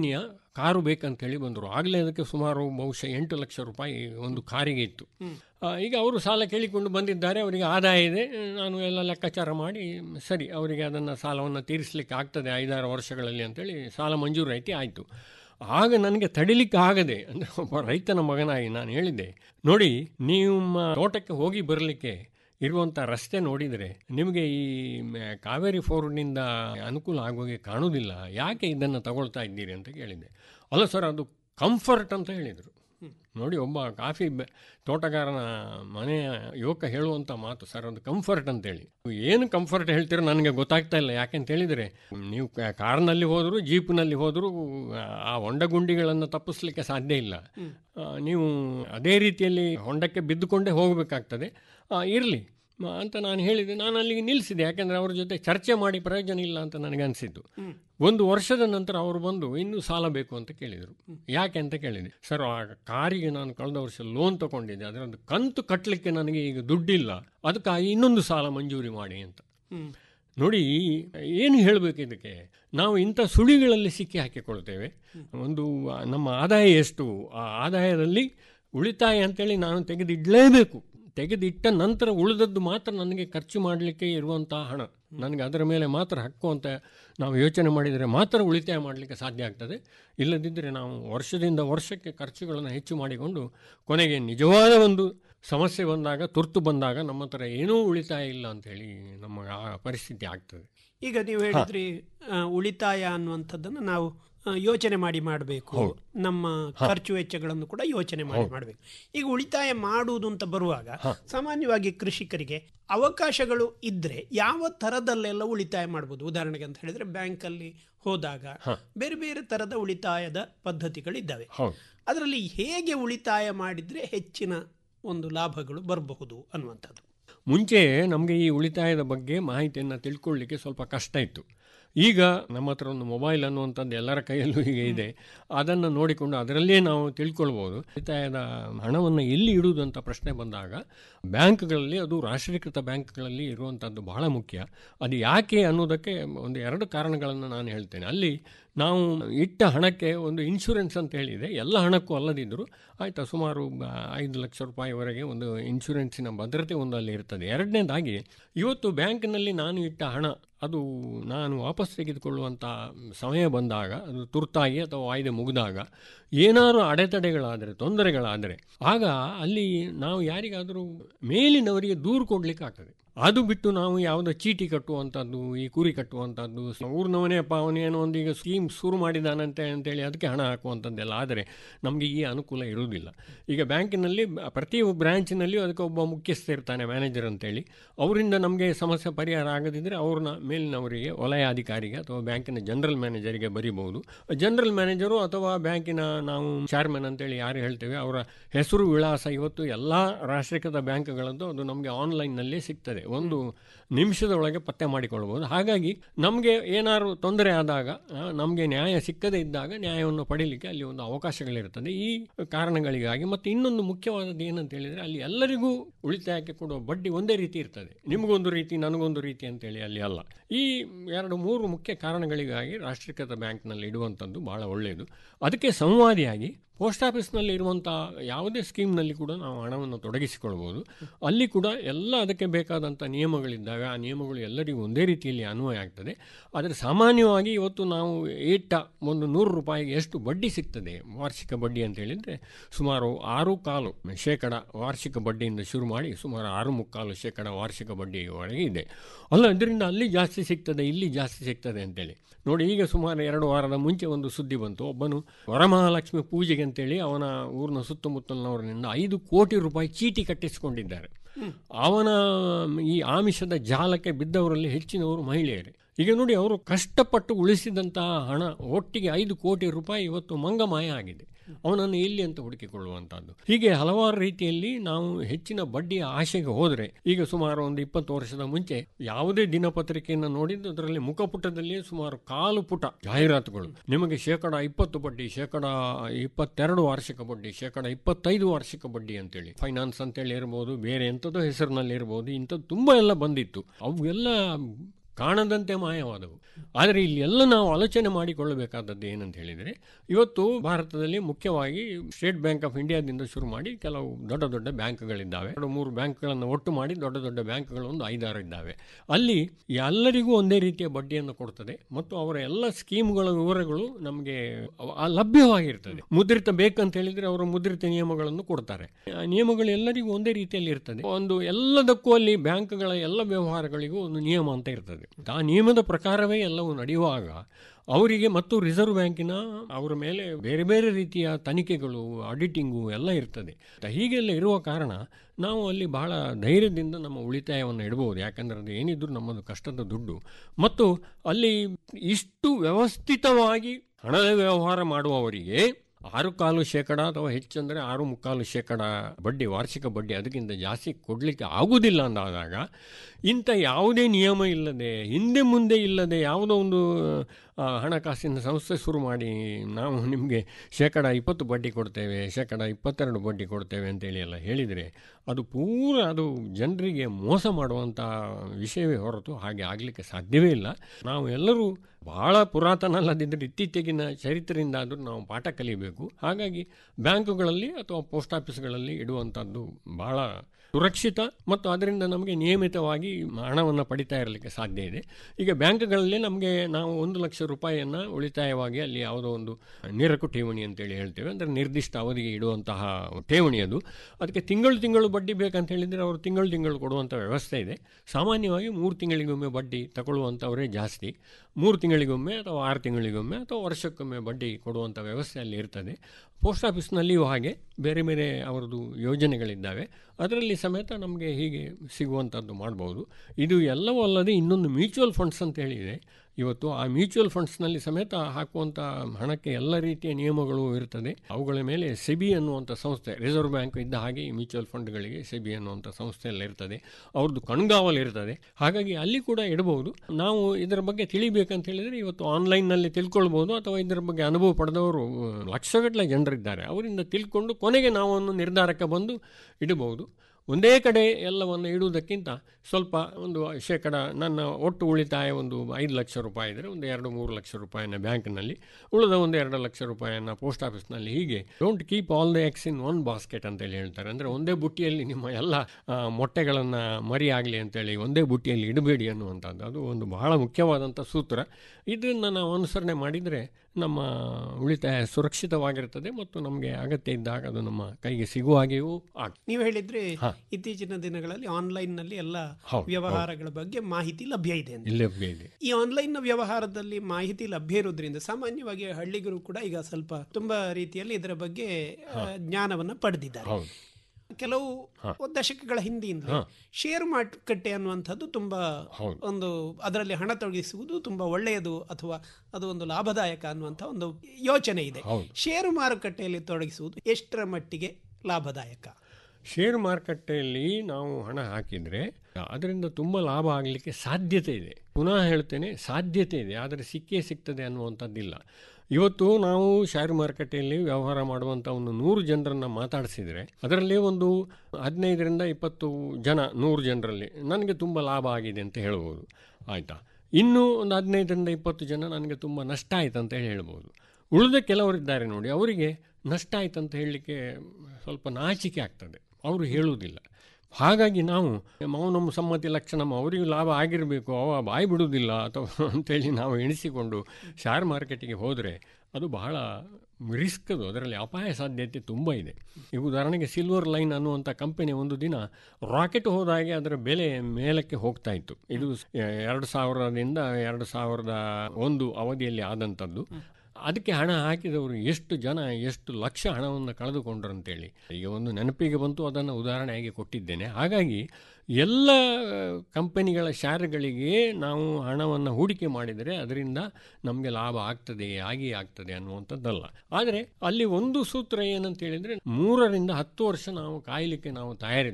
Speaker 12: ಕಾರು ಬೇಕಂತ ಹೇಳಿ ಬಂದರು ಆಗಲೇ ಅದಕ್ಕೆ ಸುಮಾರು ಬಹುಶಃ ಎಂಟು ಲಕ್ಷ ರೂಪಾಯಿ ಒಂದು ಕಾರಿಗೆ ಇತ್ತು ಆ, ಈಗ ಅವರು ಸಾಲ ಕೇಳಿಕೊಂಡು ಬಂದಿದ್ದಾರೆ ಅವರಿಗೆ ಆದಾಯ ಇದೆ ನಾನು ಎಲ್ಲ ಲೆಕ್ಕಾಚಾರ ಮಾಡಿ ಸರಿ ಅವರಿಗೆ ಅದನ್ನು ಸಾಲವನ್ನು ತೀರಿಸಲಿಕ್ಕೆ ಆಗ್ತದೆ ಐದಾರು ವರ್ಷಗಳಲ್ಲಿ ಅಂತೇಳಿ ಸಾಲ ಮಂಜೂರಾಯಿತಿ ಆಯಿತು ಆಗ ನನಗೆ ತಡಿಲಿಕ್ಕೆ ಆಗದೆ ಅಂದರೆ ಒಬ್ಬ ರೈತನ ಮಗನಾಗಿ ನಾನು ಹೇಳಿದ್ದೆ ನೋಡಿ ನಿಮ್ಮ ತೋಟಕ್ಕೆ ಹೋಗಿ ಬರಲಿಕ್ಕೆ ಇರುವಂಥ ರಸ್ತೆ ನೋಡಿದರೆ ನಿಮಗೆ ಈ ಮ- ಕಾವೇರಿ ಫೋರ್ಡ್ನಿಂದ ಅನುಕೂಲ ಆಗೋಗೆ ಕಾಣುವುದಿಲ್ಲ ಯಾಕೆ ಇದನ್ನು ತಗೊಳ್ತಾ ಇದ್ದೀರಿ ಅಂತ ಕೇಳಿದ್ದೆ ಅಲ್ಲ ಸರ್ ಅದು ಕಂಫರ್ಟ್ ಅಂತ ಹೇಳಿದರು ನೋಡಿ ಒಬ್ಬ ಕಾಫಿ ಬೆ- ತೋಟಗಾರನ ಮನೆಯ ಯುವಕ ಹೇಳುವಂಥ ಮಾತು ಸರ್ ಅದು ಕಂಫರ್ಟ್ ಅಂತೇಳಿ ಏನು ಕಂಫರ್ಟ್ ಹೇಳ್ತೀರೋ ನನಗೆ ಗೊತ್ತಾಗ್ತಾ ಇಲ್ಲ ಯಾಕೆಂತ ಹೇಳಿದರೆ ನೀವು ಕ- ಕಾರ್ನಲ್ಲಿ ಹೋದರೂ ಜೀಪ್ನಲ್ಲಿ ಹೋದರೂ ಆ ಹೊಂಡಗುಂಡಿಗಳನ್ನು ತಪ್ಪಿಸ್ಲಿಕ್ಕೆ ಸಾಧ್ಯ ಇಲ್ಲ ಆ, ನೀವು ಅದೇ ರೀತಿಯಲ್ಲಿ ಹೊಂಡಕ್ಕೆ ಬಿದ್ದುಕೊಂಡೇ ಹೋಗಬೇಕಾಗ್ತದೆ ಇರಲಿ ಅಂತ ನಾನು ಹೇಳಿದೆ ನಾನು ಅಲ್ಲಿಗೆ ನಿಲ್ಲಿಸಿದೆ ಯಾಕೆಂದರೆ ಅವ್ರ ಜೊತೆ ಚರ್ಚೆ ಮಾಡಿ ಪ್ರಯೋಜನ ಇಲ್ಲ ಅಂತ ನನಗೆ ಅನಿಸಿದ್ದು ಒಂದು ವರ್ಷದ ನಂತರ ಅವರು ಬಂದು ಇನ್ನೂ ಸಾಲ ಬೇಕು ಅಂತ ಕೇಳಿದರು ಯಾಕೆ ಅಂತ ಕೇಳಿದೆ ಸರ್ ಆ ಕಾರಿಗೆ ನಾನು ಕಳೆದ ವರ್ಷ ಲೋನ್ ತಗೊಂಡಿದ್ದೆ ಅದರದ್ದು ಕಂತು ಕಟ್ಟಲಿಕ್ಕೆ ನನಗೆ ಈಗ ದುಡ್ಡಿಲ್ಲ ಅದಕ್ಕಾಗಿ ಇನ್ನೊಂದು ಸಾಲ ಮಂಜೂರಿ ಮಾಡಿ ಅಂತ ನೋಡಿ ಏನು ಹೇಳಬೇಕು ಇದಕ್ಕೆ ನಾವು ಇಂಥ ಸುಳಿಗಳಲ್ಲಿ ಸಿಕ್ಕಿ ಹಾಕಿಕೊಳ್ತೇವೆ ಒಂದು ಆ, ನಮ್ಮ ಆದಾಯ ಎಷ್ಟು ಆ ಆದಾಯದಲ್ಲಿ ಉಳಿತಾಯ ಅಂತೇಳಿ ನಾನು ತೆಗೆದಿಡಲೇಬೇಕು ತೆಗೆದಿಟ್ಟ ನಂತರ ಉಳಿದದ್ದು ಮಾತ್ರ ನನಗೆ ಖರ್ಚು ಮಾಡಲಿಕ್ಕೆ ಇರುವಂಥ ಹಣ ನನಗೆ ಅದರ ಮೇಲೆ ಮಾತ್ರ ಹಕ್ಕು ಅಂತ ನಾವು ಯೋಚನೆ ಮಾಡಿದರೆ ಮಾತ್ರ ಉಳಿತಾಯ ಮಾಡಲಿಕ್ಕೆ ಸಾಧ್ಯ ಆಗ್ತದೆ ಇಲ್ಲದಿದ್ದರೆ ನಾವು ವರ್ಷದಿಂದ ವರ್ಷಕ್ಕೆ ಖರ್ಚುಗಳನ್ನು ಹೆಚ್ಚು ಮಾಡಿಕೊಂಡು ಕೊನೆಗೆ ನಿಜವಾದ ಒಂದು ಸಮಸ್ಯೆ ಬಂದಾಗ ತುರ್ತು ಬಂದಾಗ ನಮ್ಮ ಹತ್ರ ಏನೂ ಉಳಿತಾಯ ಇಲ್ಲ ಅಂತೇಳಿ ನಮ್ಮ ಆ ಪರಿಸ್ಥಿತಿ ಆಗ್ತದೆ
Speaker 11: ಈಗ ನೀವು ಹೇಳಿದ್ರಿ ಆ, ಉಳಿತಾಯ ಅನ್ನುವಂಥದ್ದನ್ನು ನಾವು ಆ, ಯೋಚನೆ ಮಾಡಿ ಮಾಡಬೇಕು
Speaker 12: ಹೌದು.
Speaker 11: ನಮ್ಮ
Speaker 12: ಹಾ.
Speaker 11: ಖರ್ಚು ವೆಚ್ಚಗಳನ್ನು ಕೂಡ ಯೋಚನೆ ಮಾಡಿ
Speaker 12: ಹೌದು.
Speaker 11: ಮಾಡಬೇಕು ಈಗ ಉಳಿತಾಯ ಮಾಡುವುದು ಅಂತ ಬರುವಾಗ ಸಾಮಾನ್ಯವಾಗಿ ಕೃಷಿಕರಿಗೆ ಅವಕಾಶಗಳು ಇದ್ರೆ ಯಾವ ಥರದಲ್ಲೆಲ್ಲ ಉಳಿತಾಯ ಮಾಡ್ಬೋದು ಉದಾಹರಣೆಗೆ ಅಂತ ಹೇಳಿದ್ರೆ ಬ್ಯಾಂಕಲ್ಲಿ ಹೋದಾಗ
Speaker 12: ಹಾ.
Speaker 11: ಬೇರೆ ಬೇರೆ ಥರದ ಉಳಿತಾಯದ ಪದ್ಧತಿಗಳಿದ್ದಾವೆ
Speaker 12: ಹೌದು
Speaker 11: ಅದರಲ್ಲಿ ಹೇಗೆ ಉಳಿತಾಯ ಮಾಡಿದ್ರೆ ಹೆಚ್ಚಿನ ಒಂದು ಲಾಭಗಳು ಬರಬಹುದು ಅನ್ನುವಂಥದ್ದು
Speaker 12: ಮುಂಚೆ ನಮಗೆ ಈ ಉಳಿತಾಯದ ಬಗ್ಗೆ ಮಾಹಿತಿಯನ್ನು ತಿಳ್ಕೊಳ್ಳಿಕ್ಕೆ ಸ್ವಲ್ಪ ಕಷ್ಟ ಇತ್ತು ಈಗ ನಮ್ಮ ಹತ್ರ ಒಂದು ಮೊಬೈಲ್ ಅನ್ನುವಂಥದ್ದು ಎಲ್ಲರ ಕೈಯಲ್ಲೂ ಈಗ ಇದೆ ಅದನ್ನು ನೋಡಿಕೊಂಡು ಅದರಲ್ಲೇ ನಾವು ತಿಳ್ಕೊಳ್ಬೋದು ಉಳಿತಾಯದ ಹಣವನ್ನು ಎಲ್ಲಿ ಇಡುವುದು ಅಂತ ಪ್ರಶ್ನೆ ಬಂದಾಗ ಬ್ಯಾಂಕ್ಗಳಲ್ಲಿ ಅದು ರಾಷ್ಟ್ರೀಕೃತ ಬ್ಯಾಂಕ್ಗಳಲ್ಲಿ ಇರುವಂಥದ್ದು ಬಹಳ ಮುಖ್ಯ ಅದು ಯಾಕೆ ಅನ್ನೋದಕ್ಕೆ ಒಂದು ಎರಡು ಕಾರಣಗಳನ್ನು ನಾನು ಹೇಳ್ತೇನೆ ಅಲ್ಲಿ ನಾವು ಇಟ್ಟ ಹಣಕ್ಕೆ ಒಂದು ಇನ್ಶೂರೆನ್ಸ್ ಅಂತ ಹೇಳಿದೆ ಎಲ್ಲ ಹಣಕ್ಕೂ ಅಲ್ಲದಿದ್ದರೂ ಆಯಿತಾ ಸುಮಾರು ಬ- ಐದು ಲಕ್ಷ ರೂಪಾಯಿವರೆಗೆ ಒಂದು ಇನ್ಶೂರೆನ್ಸಿನ ಭದ್ರತೆ ಒಂದು ಅಲ್ಲಿ ಇರ್ತದೆ ಎರಡನೇದಾಗಿ ಇವತ್ತು ಬ್ಯಾಂಕ್ನಲ್ಲಿ ನಾನು ಇಟ್ಟ ಹಣ ಅದು ನಾನು ವಾಪಸ್ ತೆಗೆದುಕೊಳ್ಳುವಂಥ ಸಮಯ ಬಂದಾಗ ಅದು ತುರ್ತಾಗಿ ಅಥವಾ ವಾಯ್ದೆ ಮುಗಿದಾಗ ಏನಾದರೂ ಅಡೆತಡೆಗಳಾದರೆ ತೊಂದರೆಗಳಾದರೆ ಆಗ ಅಲ್ಲಿ ನಾವು ಯಾರಿಗಾದರೂ ಮೇಲಿನವರಿಗೆ ದೂರು ಕೊಡಲಿಕ್ಕೆ ಆಗ್ತದೆ ಅದು ಬಿಟ್ಟು ನಾವು ಯಾವುದೋ ಚೀಟಿ ಕಟ್ಟುವಂಥದ್ದು ಈ ಕುರಿ ಕಟ್ಟುವಂಥದ್ದು ಊರಿನವನೇಪ್ಪ ಅವನೇನೋ ಒಂದು ಈಗ ಸ್ಕೀಮ್ ಶುರು ಮಾಡಿದಾನಂತೆ ಅಂತೇಳಿ ಅದಕ್ಕೆ ಹಣ ಹಾಕುವಂಥದ್ದೆಲ್ಲ ಆದರೆ ನಮಗೆ ಈ ಅನುಕೂಲ ಇರುವುದಿಲ್ಲ ಈಗ ಬ್ಯಾಂಕಿನಲ್ಲಿ ಬ- ಪ್ರತಿ ಬ್ರ್ಯಾಂಚಿನಲ್ಲಿಯೂ ಅದಕ್ಕೆ ಒಬ್ಬ ಮುಖ್ಯಸ್ಥ ಇರ್ತಾನೆ ಮ್ಯಾನೇಜರ್ ಅಂತೇಳಿ ಅವರಿಂದ ನಮಗೆ ಸಮಸ್ಯೆ ಪರಿಹಾರ ಆಗದಿದ್ದರೆ ಅವ್ರನ್ನ ಮೇಲಿನವರಿಗೆ ವಲಯ ಅಧಿಕಾರಿಗೆ ಅಥವಾ ಬ್ಯಾಂಕಿನ ಜನರಲ್ ಮ್ಯಾನೇಜರಿಗೆ ಬರೀಬಹುದು ಜನರಲ್ ಮ್ಯಾನೇಜರು ಅಥವಾ ಬ್ಯಾಂಕಿನ ನಾವು ಚೇರ್ಮನ್ ಅಂತೇಳಿ ಯಾರು ಹೇಳ್ತೇವೆ ಅವರ ಹೆಸರು ವಿಳಾಸ ಇವತ್ತು ಎಲ್ಲ ರಾಷ್ಟ್ರೀಕೃತ ಬ್ಯಾಂಕ್ಗಳದ್ದು ಅದು ನಮಗೆ ಆನ್ಲೈನ್ನಲ್ಲೇ ಸಿಗ್ತದೆ ಒಂದು ನಿಮಿಷದ ಒಳಗೆ ಪತ್ತೆ ಮಾಡಿಕೊಳ್ಬೋದು ಹಾಗಾಗಿ ನಮಗೆ ಏನಾದ್ರು ತೊಂದರೆ ಆದಾಗ ನಮಗೆ ನ್ಯಾಯ ಸಿಕ್ಕದೇ ಇದ್ದಾಗ ನ್ಯಾಯವನ್ನು ಪಡೀಲಿಕ್ಕೆ ಅಲ್ಲಿ ಒಂದು ಅವಕಾಶಗಳಿರ್ತದೆ ಈ ಕಾರಣಗಳಿಗಾಗಿ ಮತ್ತು ಇನ್ನೊಂದು ಮುಖ್ಯವಾದದ್ದು ಏನಂತ ಹೇಳಿದರೆ ಅಲ್ಲಿ ಎಲ್ಲರಿಗೂ ಉಳಿತಾಯಕ್ಕೆ ಕೊಡುವ ಬಡ್ಡಿ ಒಂದೇ ರೀತಿ ಇರ್ತದೆ ನಿಮಗೊಂದು ರೀತಿ ನನಗೊಂದು ರೀತಿ ಅಂತೇಳಿ ಅಲ್ಲಿ ಅಲ್ಲ ಈ ಎರಡು ಮೂರು ಮುಖ್ಯ ಕಾರಣಗಳಿಗಾಗಿ ರಾಷ್ಟ್ರೀಕೃತ ಬ್ಯಾಂಕ್ನಲ್ಲಿ ಇಡುವಂಥದ್ದು ಭಾಳ ಒಳ್ಳೆಯದು ಅದಕ್ಕೆ ಸಂವಾದಿಯಾಗಿ ಪೋಸ್ಟ್ ಆಫೀಸ್ನಲ್ಲಿ ಇರುವಂಥ ಯಾವುದೇ ಸ್ಕೀಮ್ನಲ್ಲಿ ಕೂಡ ನಾವು ಹಣವನ್ನು ತೊಡಗಿಸಿಕೊಳ್ಬೋದು ಅಲ್ಲಿ ಕೂಡ ಎಲ್ಲ ಅದಕ್ಕೆ ಬೇಕಾದಂಥ ನಿಯಮಗಳಿದ್ದಾವೆ ಆ ನಿಯಮಗಳು ಎಲ್ಲರಿಗೂ ಒಂದೇ ರೀತಿಯಲ್ಲಿ ಅನ್ವಯ ಆಗ್ತದೆ ಆದರೆ ಸಾಮಾನ್ಯವಾಗಿ ಇವತ್ತು ನಾವು ಇಟ್ಟ ಒಂದು ನೂರು ರೂಪಾಯಿಗೆ ಎಷ್ಟು ಬಡ್ಡಿ ಸಿಗ್ತದೆ ವಾರ್ಷಿಕ ಬಡ್ಡಿ ಅಂತ ಹೇಳಿದರೆ ಸುಮಾರು ಆರು ಕಾಲು ಶೇಕಡ ವಾರ್ಷಿಕ ಬಡ್ಡಿಯಿಂದ ಶುರು ಮಾಡಿ ಸುಮಾರು ಆರು ಮುಕ್ಕಾಲು ಶೇಕಡ ವಾರ್ಷಿಕ ಬಡ್ಡಿವರೆಗೆ ಇದೆ ಅಲ್ಲ ಇದರಿಂದ ಅಲ್ಲಿ ಜಾಸ್ತಿ ಸಿಗ್ತದೆ ಇಲ್ಲಿ ಜಾಸ್ತಿ ಸಿಗ್ತದೆ ಅಂತೇಳಿ ನೋಡಿ ಈಗ ಸುಮಾರು ಎರಡು ವಾರದ ಮುಂಚೆ ಒಂದು ಸುದ್ದಿ ಬಂತು ಒಬ್ಬನು ವರಮಹಾಲಕ್ಷ್ಮಿ ಪೂಜೆಗೆ ಅಂತೇಳಿ ಅವನ ಊರಿನ ಸುತ್ತಮುತ್ತಲಿನವರಿನಿಂದ ಐದು ಕೋಟಿ ರೂಪಾಯಿ ಚೀಟಿ ಕಟ್ಟಿಸಿಕೊಂಡಿದ್ದಾರೆ ಅವನ ಈ ಆಮಿಷದ ಜಾಲಕ್ಕೆ ಬಿದ್ದವರಲ್ಲಿ ಹೆಚ್ಚಿನವರು ಮಹಿಳೆಯರೇ ಈಗ ನೋಡಿ ಅವರು ಕಷ್ಟಪಟ್ಟು ಉಳಿಸಿದಂತಹ ಹಣ ಒಟ್ಟಿಗೆ ಐದು ಕೋಟಿ ರೂಪಾಯಿ ಇವತ್ತು ಮಂಗಮಾಯ ಆಗಿದೆ ಅವನನ್ನು ಎಲ್ಲಿ ಅಂತ ಹುಡುಕಿಕೊಳ್ಳುವಂಥದ್ದು ಹೀಗೆ ಹಲವಾರು ರೀತಿಯಲ್ಲಿ ನಾವು ಹೆಚ್ಚಿನ ಬಡ್ಡಿಯ ಆಶೆಗೆ ಹೋದರೆ ಈಗ ಸುಮಾರು ಒಂದು ಇಪ್ಪತ್ತು ವರ್ಷದ ಮುಂಚೆ ಯಾವುದೇ ದಿನಪತ್ರಿಕೆಯನ್ನು ನೋಡಿದ್ದು ಅದರಲ್ಲಿ ಮುಖಪುಟದಲ್ಲಿ ಸುಮಾರು ಕಾಲು ಪುಟ ಜಾಹೀರಾತುಗಳು ನಿಮಗೆ ಶೇಕಡ ಇಪ್ಪತ್ತು ಬಡ್ಡಿ ಶೇಕಡ ಇಪ್ಪತ್ತೆರಡು ವಾರ್ಷಿಕ ಬಡ್ಡಿ ಶೇಕಡ ಇಪ್ಪತ್ತೈದು ವಾರ್ಷಿಕ ಬಡ್ಡಿ ಅಂತೇಳಿ ಫೈನಾನ್ಸ್ ಅಂತೇಳಿ ಇರ್ಬೋದು ಬೇರೆ ಎಂಥದೋ ಹೆಸರಿನಲ್ಲಿ ಇರ್ಬೋದು ಇಂಥದ್ದು ತುಂಬ ಎಲ್ಲ ಬಂದಿತ್ತು ಅವು ಎಲ್ಲ ಕಾಣದಂತೆ ಮಾಯವಾದವು ಆದರೆ ಇಲ್ಲೆಲ್ಲ ನಾವು ಆಲೋಚನೆ ಮಾಡಿಕೊಳ್ಳಬೇಕಾದದ್ದು ಏನಂತ ಹೇಳಿದರೆ ಇವತ್ತು ಭಾರತದಲ್ಲಿ ಮುಖ್ಯವಾಗಿ ಸ್ಟೇಟ್ ಬ್ಯಾಂಕ್ ಆಫ್ ಇಂಡಿಯಾದಿಂದ ಶುರು ಮಾಡಿ ಕೆಲವು ದೊಡ್ಡ ದೊಡ್ಡ ಬ್ಯಾಂಕ್ಗಳಿದ್ದಾವೆ ಎರಡು ಮೂರು ಬ್ಯಾಂಕ್ಗಳನ್ನು ಒಟ್ಟು ಮಾಡಿ ದೊಡ್ಡ ದೊಡ್ಡ ಬ್ಯಾಂಕ್ಗಳು ಒಂದು ಐದಾರು ಇದ್ದಾವೆ ಅಲ್ಲಿ ಎಲ್ಲರಿಗೂ ಒಂದೇ ರೀತಿಯ ಬಡ್ಡಿಯನ್ನು ಕೊಡ್ತದೆ ಮತ್ತು ಅವರ ಎಲ್ಲ ಸ್ಕೀಮ್ಗಳ ವಿವರಗಳು ನಮಗೆ ಅವ- ಲಭ್ಯವಾಗಿರ್ತದೆ ಮುದ್ರಿತ ಬೇಕಂತ ಹೇಳಿದರೆ ಅವರು ಮುದ್ರಿತ ನಿಯಮಗಳನ್ನು ಕೊಡ್ತಾರೆ ಆ ನಿಯಮಗಳು ಎಲ್ಲರಿಗೂ ಒಂದೇ ರೀತಿಯಲ್ಲಿ ಇರ್ತದೆ ಒಂದು ಎಲ್ಲದಕ್ಕೂ ಅಲ್ಲಿ ಬ್ಯಾಂಕ್ಗಳ ಎಲ್ಲ ವ್ಯವಹಾರಗಳಿಗೂ ಒಂದು ನಿಯಮ ಅಂತ ಇರ್ತದೆ ಆ ನಿಯಮದ ಪ್ರಕಾರವೇ ಎಲ್ಲವೂ ನಡೆಯುವಾಗ ಅವರಿಗೆ ಮತ್ತು ರಿಸರ್ವ್ ಬ್ಯಾಂಕಿನ ಅವರ ಮೇಲೆ ಬೇರೆ ಬೇರೆ ರೀತಿಯ ತನಿಖೆಗಳು ಆಡಿಟಿಂಗು ಎಲ್ಲ ಇರ್ತದೆ ಹೀಗೆಲ್ಲ ಇರುವ ಕಾರಣ ನಾವು ಅಲ್ಲಿ ಬಹಳ ಧೈರ್ಯದಿಂದ ನಮ್ಮ ಉಳಿತಾಯವನ್ನು ಇಡಬಹುದು ಯಾಕಂದರೆ ಅದು ಏನಿದ್ರು ನಮ್ಮದು ಕಷ್ಟದ ದುಡ್ಡು ಮತ್ತು ಅಲ್ಲಿ ಇಷ್ಟು ವ್ಯವಸ್ಥಿತವಾಗಿ ಹಣದ ವ್ಯವಹಾರ ಮಾಡುವವರಿಗೆ ಆರು ಕಾಲು ಶೇಕಡ ಅಥವಾ ಹೆಚ್ಚಂದರೆ ಆರು ಮುಕ್ಕಾಲು ಶೇಕಡ ಬಡ್ಡಿ ವಾರ್ಷಿಕ ಬಡ್ಡಿ ಅದಕ್ಕಿಂತ ಜಾಸ್ತಿ ಕೊಡಲಿಕ್ಕೆ ಆಗುವುದಿಲ್ಲ ಅಂದಾದಾಗ ಇಂಥ ಯಾವುದೇ ನಿಯಮ ಇಲ್ಲದೆ ಹಿಂದೆ ಮುಂದೆ ಇಲ್ಲದೆ ಯಾವುದೋ ಒಂದು ಆ, ಹಣಕಾಸಿನ ಸಂಸ್ಥೆ ಶುರು ಮಾಡಿ ನಾವು ನಿಮಗೆ ಶೇಕಡ ಇಪ್ಪತ್ತು ಬಡ್ಡಿ ಕೊಡ್ತೇವೆ ಶೇಕಡ ಇಪ್ಪತ್ತೆರಡು ಬಡ್ಡಿ ಕೊಡ್ತೇವೆ ಅಂತೇಳಿ ಎಲ್ಲ ಹೇಳಿದರೆ ಅದು ಪೂರ ಅದು ಜನರಿಗೆ ಮೋಸ ಮಾಡುವಂಥ ವಿಷಯವೇ ಹೊರತು ಹಾಗೆ ಆಗಲಿಕ್ಕೆ ಸಾಧ್ಯವೇ ಇಲ್ಲ ನಾವು ಎಲ್ಲರೂ ಬಹಳ ಪುರಾತನ ಅಲ್ಲದಿದ್ದರೆ ಇತ್ತೀಚೆಗಿನ ಚರಿತ್ರೆಯಿಂದ ಆದರೂ ನಾವು ಪಾಠ ಕಲಿಯಬೇಕು ಹಾಗಾಗಿ ಬ್ಯಾಂಕುಗಳಲ್ಲಿ ಅಥವಾ ಪೋಸ್ಟ್ ಆಫೀಸ್ಗಳಲ್ಲಿ ಇಡುವಂಥದ್ದು ಬಹಳ ಸುರಕ್ಷಿತ ಮತ್ತು ಅದರಿಂದ ನಮಗೆ ನಿಯಮಿತವಾಗಿ ಹಣವನ್ನು ಪಡಿತಾ ಇರಲಿಕ್ಕೆ ಸಾಧ್ಯ ಇದೆ ಈಗ ಬ್ಯಾಂಕ್ಗಳಲ್ಲಿ ನಮಗೆ ನಾವು ಒಂದು ಲಕ್ಷ ರೂಪಾಯಿಯನ್ನು ಉಳಿತಾಯವಾಗಿ ಅಲ್ಲಿ ಯಾವುದೋ ಒಂದು ನೇರಕು ಠೇವಣಿ ಅಂತೇಳಿ ಹೇಳ್ತೇವೆ ಅಂದರೆ ನಿರ್ದಿಷ್ಟ ಅವಧಿಗೆ ಇಡುವಂತಹ ಠೇವಣಿ ಅದು ಅದಕ್ಕೆ ತಿಂಗಳು ತಿಂಗಳು ಬಡ್ಡಿ ಬೇಕಂತ ಹೇಳಿದರೆ ಅವರು ತಿಂಗಳು ತಿಂಗಳು ಕೊಡುವಂಥ ವ್ಯವಸ್ಥೆ ಇದೆ ಸಾಮಾನ್ಯವಾಗಿ ಮೂರು ತಿಂಗಳಿಗೊಮ್ಮೆ ಬಡ್ಡಿ ತಗೊಳ್ಳುವಂಥವರೇ ಜಾಸ್ತಿ ಮೂರು ತಿಂಗಳಿಗೊಮ್ಮೆ ಅಥವಾ ಆರು ತಿಂಗಳಿಗೊಮ್ಮೆ ಅಥವಾ ವರ್ಷಕ್ಕೊಮ್ಮೆ ಬಡ್ಡಿ ಕೊಡುವಂಥ ವ್ಯವಸ್ಥೆ ಅಲ್ಲಿ ಇರ್ತದೆ ಪೋಸ್ಟ್ ಆಫೀಸ್ನಲ್ಲಿಯೂ ಹಾಗೆ ಬೇರೆ ಬೇರೆ ಅವರದ್ದು ಯೋಜನೆಗಳಿದ್ದಾವೆ ಅದರಲ್ಲಿ ಸಮೇತ ನಮಗೆ ಹೀಗೆ ಸಿಗುವಂಥದ್ದು ಮಾಡ್ಬೋದು ಇದು ಎಲ್ಲವೂ ಅಲ್ಲದೆ ಇನ್ನೊಂದು ಮ್ಯೂಚುವಲ್ ಫಂಡ್ಸ್ ಅಂತ ಹೇಳಿದೆ ಇವತ್ತು ಆ ಮ್ಯೂಚುವಲ್ ಫಂಡ್ಸ್ನಲ್ಲಿ ಸಮೇತ ಹಾಕುವಂಥ ಹಣಕ್ಕೆ ಎಲ್ಲ ರೀತಿಯ ನಿಯಮಗಳು ಇರ್ತದೆ ಅವುಗಳ ಮೇಲೆ ಸೆಬಿ ಅನ್ನುವಂಥ ಸಂಸ್ಥೆ ರಿಸರ್ವ್ ಬ್ಯಾಂಕ್ ಇದ್ದ ಹಾಗೆ ಈ ಮ್ಯೂಚುವಲ್ ಫಂಡ್ಗಳಿಗೆ ಸೆಬಿ ಅನ್ನುವಂಥ ಸಂಸ್ಥೆ ಎಲ್ಲ ಇರ್ತದೆ ಅವ್ರದ್ದು ಕಣ್ಗಾವಲು ಇರ್ತದೆ ಹಾಗಾಗಿ ಅಲ್ಲಿ ಕೂಡ ಇಡಬಹುದು ನಾವು ಇದರ ಬಗ್ಗೆ ತಿಳಿಬೇಕಂತ ಹೇಳಿದರೆ ಇವತ್ತು ಆನ್ಲೈನ್ನಲ್ಲಿ ತಿಳ್ಕೊಳ್ಬೋದು ಅಥವಾ ಇದರ ಬಗ್ಗೆ ಅನುಭವ ಪಡೆದವರು ಲಕ್ಷಗಟ್ಟಲೆ ಜನರಿದ್ದಾರೆ ಅವರಿಂದ ತಿಳ್ಕೊಂಡು ಕೊನೆಗೆ ನಾವು ಒಂದು ನಿರ್ಧಾರಕ್ಕೆ ಬಂದು ಇಡಬಹುದು ಒಂದೇ ಕಡೆ ಎಲ್ಲವನ್ನು ಇಡುವುದಕ್ಕಿಂತ ಸ್ವಲ್ಪ ಒಂದು ಶೇಕಡ ನನ್ನ ಒಟ್ಟು ಉಳಿತಾಯ ಒಂದು ಐದು ಲಕ್ಷ ರೂಪಾಯಿ ಇದ್ದರೆ ಒಂದು ಎರಡು ಮೂರು ಲಕ್ಷ ರೂಪಾಯಿನ ಬ್ಯಾಂಕ್ನಲ್ಲಿ ಉಳಿದ ಒಂದು ಎರಡು ಲಕ್ಷ ರೂಪಾಯಿಯನ್ನು ಪೋಸ್ಟ್ ಆಫೀಸ್ನಲ್ಲಿ ಹೀಗೆ don't keep all the eggs in one basket ಅಂತೇಳಿ ಹೇಳ್ತಾರೆ ಅಂದರೆ ಒಂದೇ ಬುಟ್ಟಿಯಲ್ಲಿ ನಿಮ್ಮ ಎಲ್ಲ ಆ, ಮೊಟ್ಟೆಗಳನ್ನು ಮರಿ ಆಗಲಿ ಅಂತೇಳಿ ಒಂದೇ ಬುಟ್ಟಿಯಲ್ಲಿ ಇಡಬೇಡಿ ಅನ್ನುವಂಥದ್ದು ಅದು ಒಂದು ಬಹಳ ಮುಖ್ಯವಾದಂಥ ಸೂತ್ರ ಇದನ್ನು ನಾವು ಅನುಸರಣೆ ಮಾಡಿದರೆ ನಮ್ಮ ಉಳಿತಾಯ ಸುರಕ್ಷಿತವಾಗಿರ್ತದೆ ಮತ್ತು ನಮಗೆ ಅಗತ್ಯ ಇದ್ದಾಗ ಅದು ನಮ್ಮ ಕೈಗೆ ಸಿಗುವ ಹಾಗೆಯೂ ಆಗ್ತದೆ
Speaker 11: ನೀವು ಹೇಳಿದ್ರೆ
Speaker 12: ಹಾ.
Speaker 11: ಇತ್ತೀಚಿನ ದಿನಗಳಲ್ಲಿ ಆನ್ಲೈನ್ ನಲ್ಲಿ ಎಲ್ಲ
Speaker 12: ಹೌದು,
Speaker 11: ವ್ಯವಹಾರಗಳ ಬಗ್ಗೆ ಮಾಹಿತಿ ಲಭ್ಯ ಇದೆ ಅಂತ
Speaker 12: ಇಲ್ಲೇ ಇದೆ
Speaker 11: ಈ ಆನ್ಲೈನ್ ನ ವ್ಯವಹಾರದಲ್ಲಿ ಮಾಹಿತಿ ಲಭ್ಯ ಇರೋದ್ರಿಂದ ಸಾಮಾನ್ಯವಾಗಿ ಹಳ್ಳಿಗರು ಕೂಡ ಈಗ ಸ್ವಲ್ಪ ತುಂಬಾ ರೀತಿಯಲ್ಲಿ ಇದರ ಬಗ್ಗೆ ಆ, ಜ್ಞಾನವನ್ನ ಪಡೆದಿದ್ದಾರೆ
Speaker 12: ಹೌದು
Speaker 11: ಕೆಲವು
Speaker 12: ಹಾ.
Speaker 11: ದಶಕಗಳ ಹಿಂದಿನಿಂದ
Speaker 12: ಹಾ.
Speaker 11: ಶೇರ್ ಮಾರುಕಟ್ಟೆ ಅನ್ನುವಂಥದ್ದು ತುಂಬಾ
Speaker 12: ಹೌದು.
Speaker 11: ಒಂದು ಅದರಲ್ಲಿ ಹಣ ತೊಡಗಿಸುವುದು ತುಂಬಾ ಒಳ್ಳೆಯದು ಅಥವಾ ಅದು ಒಂದು ಲಾಭದಾಯಕ ಅನ್ನುವಂಥ ಒಂದು ಯೋಚನೆ ಇದೆ
Speaker 12: ಹೌದು.
Speaker 11: ಷೇರು ಮಾರುಕಟ್ಟೆಯಲ್ಲಿ ತೊಡಗಿಸುವುದು ಎಷ್ಟರ ಮಟ್ಟಿಗೆ ಲಾಭದಾಯಕ
Speaker 12: ಶೇರ್ ಮಾರುಕಟ್ಟೆಯಲ್ಲಿ ನಾವು ಹಣ ಹಾಕಿದರೆ ಅದರಿಂದ ತುಂಬ ಲಾಭ ಆಗಲಿಕ್ಕೆ ಸಾಧ್ಯತೆ ಇದೆ ಪುನಃ ಹೇಳ್ತೇನೆ ಸಾಧ್ಯತೆ ಇದೆ ಆದರೆ ಸಿಕ್ಕೇ ಸಿಗ್ತದೆ ಅನ್ನುವಂಥದ್ದಿಲ್ಲ ಇವತ್ತು ನಾವು ಶೇರ್ ಮಾರುಕಟ್ಟೆಯಲ್ಲಿ ವ್ಯವಹಾರ ಮಾಡುವಂಥ ಒಂದು ನೂರು ಜನರನ್ನು ಮಾತಾಡಿಸಿದರೆ ಅದರಲ್ಲಿ ಒಂದು ಹದಿನೈದರಿಂದ ಇಪ್ಪತ್ತು ಜನ ನೂರು ಜನರಲ್ಲಿ ನನಗೆ ತುಂಬ ಲಾಭ ಆಗಿದೆ ಅಂತ ಹೇಳ್ಬೋದು ಆಯಿತಾ ಇನ್ನೂ ಒಂದು ಹದಿನೈದರಿಂದ ಇಪ್ಪತ್ತು ಜನ ನನಗೆ ತುಂಬ ನಷ್ಟ ಆಯ್ತು ಅಂತ ಹೇಳಿ ಹೇಳ್ಬೋದು ಉಳಿದ ಕೆಲವರಿದ್ದಾರೆ ನೋಡಿ ಅವರಿಗೆ ನಷ್ಟ ಆಯ್ತು ಅಂತ ಹೇಳಲಿಕ್ಕೆ ಸ್ವಲ್ಪ ನಾಚಿಕೆ ಆಗ್ತದೆ ಅವರು ಹೇಳುವುದಿಲ್ಲ ಹಾಗಾಗಿ ನಾವು ಮೌನಂ ಸಮ್ಮತಿ ಲಕ್ಷಣಂ ಅವರಿಗೂ ಲಾಭ ಆಗಿರಬೇಕು ಅವ ಬಾಯಿ ಬಿಡುವುದಿಲ್ಲ ಅಥವಾ ಅಂತೇಳಿ ನಾವು ಎಣಿಸಿಕೊಂಡು ಶೇರ್ ಮಾರ್ಕೆಟಿಗೆ ಹೋದರೆ ಅದು ಬಹಳ ರಿಸ್ಕ್ ಅದು ಅದರಲ್ಲಿ ಅಪಾಯ ಸಾಧ್ಯತೆ ತುಂಬ ಇದೆ ಈಗ ಉದಾಹರಣೆಗೆ ಸಿಲ್ವರ್ ಲೈನ್ ಅನ್ನುವಂಥ ಕಂಪನಿ ಒಂದು ದಿನ ರಾಕೆಟ್ ಹೋದಾಗೆ ಅದರ ಬೆಲೆ ಮೇಲಕ್ಕೆ ಹೋಗ್ತಾ ಇತ್ತು ಇದು ಎರಡು ಸಾವಿರದಿಂದ ಎರಡು ಸಾವಿರದ ಒಂದು ಅವಧಿಯಲ್ಲಿ ಆದಂಥದ್ದು ಅದಕ್ಕೆ ಹಣ ಹಾಕಿದವರು ಎಷ್ಟು ಜನ ಎಷ್ಟು ಲಕ್ಷ ಹಣವನ್ನು ಕಳೆದುಕೊಂಡ್ರು ಅಂತೇಳಿ ಈಗ ಒಂದು ನೆನಪಿಗೆ ಬಂತು ಅದನ್ನು ಉದಾಹರಣೆಯಾಗಿ ಕೊಟ್ಟಿದ್ದೇನೆ ಹಾಗಾಗಿ ಎಲ್ಲ ಕಂಪನಿಗಳ ಶೇರ್ಗಳಿಗೆ ನಾವು ಹಣವನ್ನು ಹೂಡಿಕೆ ಮಾಡಿದರೆ ಅದರಿಂದ ನಮಗೆ ಲಾಭ ಆಗ್ತದೆ ಆಗಿ ಆಗ್ತದೆ ಅನ್ನುವಂಥದ್ದಲ್ಲ ಆದರೆ ಅಲ್ಲಿ ಒಂದು ಸೂತ್ರ ಏನಂತ ಹೇಳಿದರೆ ಮೂರರಿಂದ ಹತ್ತು ವರ್ಷ ನಾವು ಕಾಯಲಿಕ್ಕೆ ನಾವು ತಯಾರಿದ್ದರೆ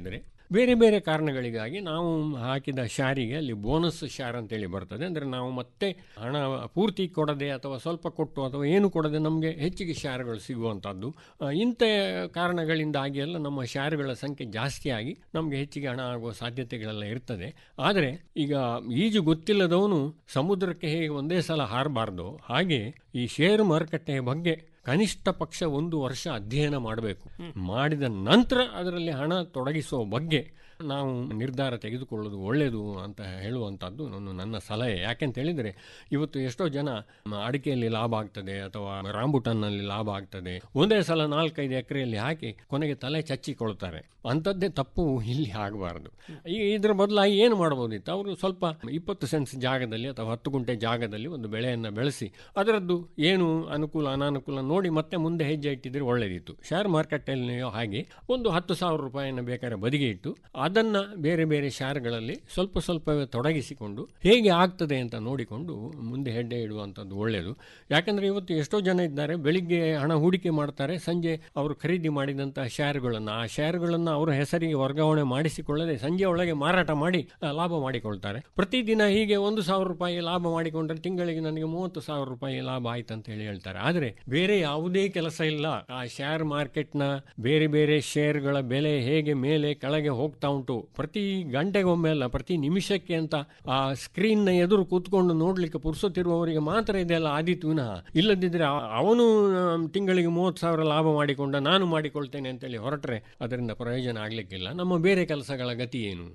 Speaker 12: ಬೇರೆ ಬೇರೆ ಕಾರಣಗಳಿಗಾಗಿ ನಾವು ಹಾಕಿದ ಶಾರಿಗೆ ಅಲ್ಲಿ ಬೋನಸ್ ಶಾರ್ ಅಂತೇಳಿ ಬರ್ತದೆ ಅಂದರೆ ನಾವು ಮತ್ತೆ ಹಣ ಪೂರ್ತಿ ಕೊಡದೆ ಅಥವಾ ಸ್ವಲ್ಪ ಕೊಟ್ಟು ಅಥವಾ ಏನು ಕೊಡದೆ ನಮಗೆ ಹೆಚ್ಚಿಗೆ ಶಾರ್ಗಳು ಸಿಗುವಂಥದ್ದು ಆ, ಇಂಥ ಕಾರಣಗಳಿಂದಾಗಿ ಎಲ್ಲ ನಮ್ಮ ಶಾರ್ಗಳ ಸಂಖ್ಯೆ ಜಾಸ್ತಿಯಾಗಿ ನಮಗೆ ಹೆಚ್ಚಿಗೆ ಹಣ ಆಗುವ ಸಾಧ್ಯತೆಗಳೆಲ್ಲ ಇರ್ತದೆ ಆದರೆ ಈಗ ಈಜು ಗೊತ್ತಿಲ್ಲದವನು ಸಮುದ್ರಕ್ಕೆ ಹೇಗೆ ಒಂದೇ ಸಲ ಹಾರಬಾರ್ದು ಹಾಗೆ ಈ ಷೇರು ಮಾರುಕಟ್ಟೆಯ ಬಗ್ಗೆ ಕನಿಷ್ಠ ಪಕ್ಷ ಒಂದು ವರ್ಷ ಅಧ್ಯಯನ ಮಾಡಬೇಕು ಮಾಡಿದ ನಂತರ ಅದರಲ್ಲಿ ಹಣ ತೊಡಗಿಸುವ ಬಗ್ಗೆ ನಾವು ನಿರ್ಧಾರ ತೆಗೆದುಕೊಳ್ಳೋದು ಒಳ್ಳೆಯದು ಅಂತ ಹೇಳುವಂಥದ್ದು ನನ್ನ ನನ್ನ ಸಲಹೆ ಯಾಕೆಂತ ಹೇಳಿದರೆ ಇವತ್ತು ಎಷ್ಟೋ ಜನ ಮ, ಅಡಿಕೆಯಲ್ಲಿ ಲಾಭ ಆಗ್ತದೆ ಅಥವಾ ರಾಂಬುಟನ್ನಲ್ಲಿ ಲಾಭ ಆಗ್ತದೆ ಒಂದೇ ಸಲ ನಾಲ್ಕೈದು ಎಕರೆಯಲ್ಲಿ ಹಾಕಿ ಕೊನೆಗೆ ತಲೆ ಚಚ್ಚಿಕೊಳ್ತಾರೆ ಅಂಥದ್ದೇ ತಪ್ಪು ಇಲ್ಲಿ ಆಗಬಾರ್ದು ಈ ಇದರ ಬದಲಾಗಿ ಏನು ಮಾಡ್ಬೋದಿತ್ತು ಅವರು ಸ್ವಲ್ಪ ಇಪ್ಪತ್ತು ಸೆನ್ಸ್ ಜಾಗದಲ್ಲಿ ಅಥವಾ ಹತ್ತು ಗುಂಟೆ ಜಾಗದಲ್ಲಿ ಒಂದು ಬೆಳೆಯನ್ನು ಬೆಳೆಸಿ ಅದರದ್ದು ಏನು ಅನುಕೂಲ ಅನಾನುಕೂಲ ನೋಡಿ ಮತ್ತೆ ಮುಂದೆ ಹೆಜ್ಜೆ ಇಟ್ಟಿದ್ರೆ ಒಳ್ಳೆಯದಿತ್ತು ಶೇರ್ ಮಾರ್ಕೆಟಲ್ಲಿ ಹಾಗೆ ಒಂದು ಹತ್ತು ಸಾವಿರ ರೂಪಾಯಿಯನ್ನು ಬೇಕಾದ್ರೆ ಬದಿಗೆ ಇಟ್ಟು ಅದನ್ನು ಬೇರೆ ಬೇರೆ ಶೇರ್ಗಳಲ್ಲಿ ಸ್ವಲ್ಪ ಸ್ವಲ್ಪವೇ ತೊಡಗಿಸಿಕೊಂಡು ಹೇಗೆ ಆಗ್ತದೆ ಅಂತ ನೋಡಿಕೊಂಡು ಮುಂದೆ ಹೆಜ್ಜೆ ಇಡುವಂಥದ್ದು ಒಳ್ಳೆಯದು ಯಾಕಂದರೆ ಇವತ್ತು ಎಷ್ಟೋ ಜನ ಇದ್ದಾರೆ ಬೆಳಿಗ್ಗೆ ಹಣ ಹೂಡಿಕೆ ಮಾಡ್ತಾರೆ ಸಂಜೆ ಅವರು ಖರೀದಿ ಮಾಡಿದಂಥ ಶೇರ್ಗಳನ್ನು ಆ ಶೇರ್ಗಳನ್ನು ಅವರ ಹೆಸರಿಗೆ ವರ್ಗಾವಣೆ ಮಾಡಿಸಿಕೊಳ್ಳದೆ ಸಂಜೆ ಒಳಗೆ ಮಾರಾಟ ಮಾಡಿ ಆ, ಲಾಭ ಮಾಡಿಕೊಳ್ತಾರೆ ಪ್ರತಿದಿನ ಹೀಗೆ ಒಂದು ಸಾವಿರ ರೂಪಾಯಿ ಲಾಭ ಮಾಡಿಕೊಂಡ್ರೆ ತಿಂಗಳಿಗೆ ನನಗೆ ಮೂವತ್ತು ಸಾವಿರ ರೂಪಾಯಿ ಲಾಭ ಆಯ್ತು ಅಂತ ಹೇಳಿ ಹೇಳ್ತಾರೆ ಆದರೆ ಬೇರೆ ಯಾವುದೇ ಕೆಲಸ ಇಲ್ಲ ಆ ಶೇರ್ ಮಾರ್ಕೆಟ್ನ ಬೇರೆ ಬೇರೆ ಶೇರ್ಗಳ ಬೆಲೆ ಹೇಗೆ ಮೇಲೆ ಕೆಳಗೆ ಹೋಗ್ತಾ ಉಂಟು ಪ್ರತಿ ಗಂಟೆಗೊಮ್ಮೆ ಅಲ್ಲ ಪ್ರತಿ ನಿಮಿಷಕ್ಕೆ ಅಂತ ಆ ಸ್ಕ್ರೀನ್ನ ಎದುರು ಕೂತ್ಕೊಂಡು ನೋಡ್ಲಿಕ್ಕೆ ಪುರ್ಸೊತ್ತಿರುವವರಿಗೆ ಮಾತ್ರ ಇದೆಲ್ಲ ಆದೀತು ವಿನಃ ಇಲ್ಲದಿದ್ರೆ ಅವ- ಅವನು ಆ, ತಿಂಗಳಿಗೆ ಮೂವತ್ತು ಸಾವಿರ ಲಾಭ ಮಾಡಿಕೊಂಡ ನಾನು ಮಾಡಿಕೊಳ್ತೇನೆ ಅಂತೇಳಿ ಹೊರಟ್ರೆ ಅದರಿಂದ ಪ್ರಯೋಜನ ಆಗಲಿಕ್ಕಿಲ್ಲ ನಮ್ಮ ಬೇರೆ ಕೆಲಸಗಳ ಗತಿ ಏನು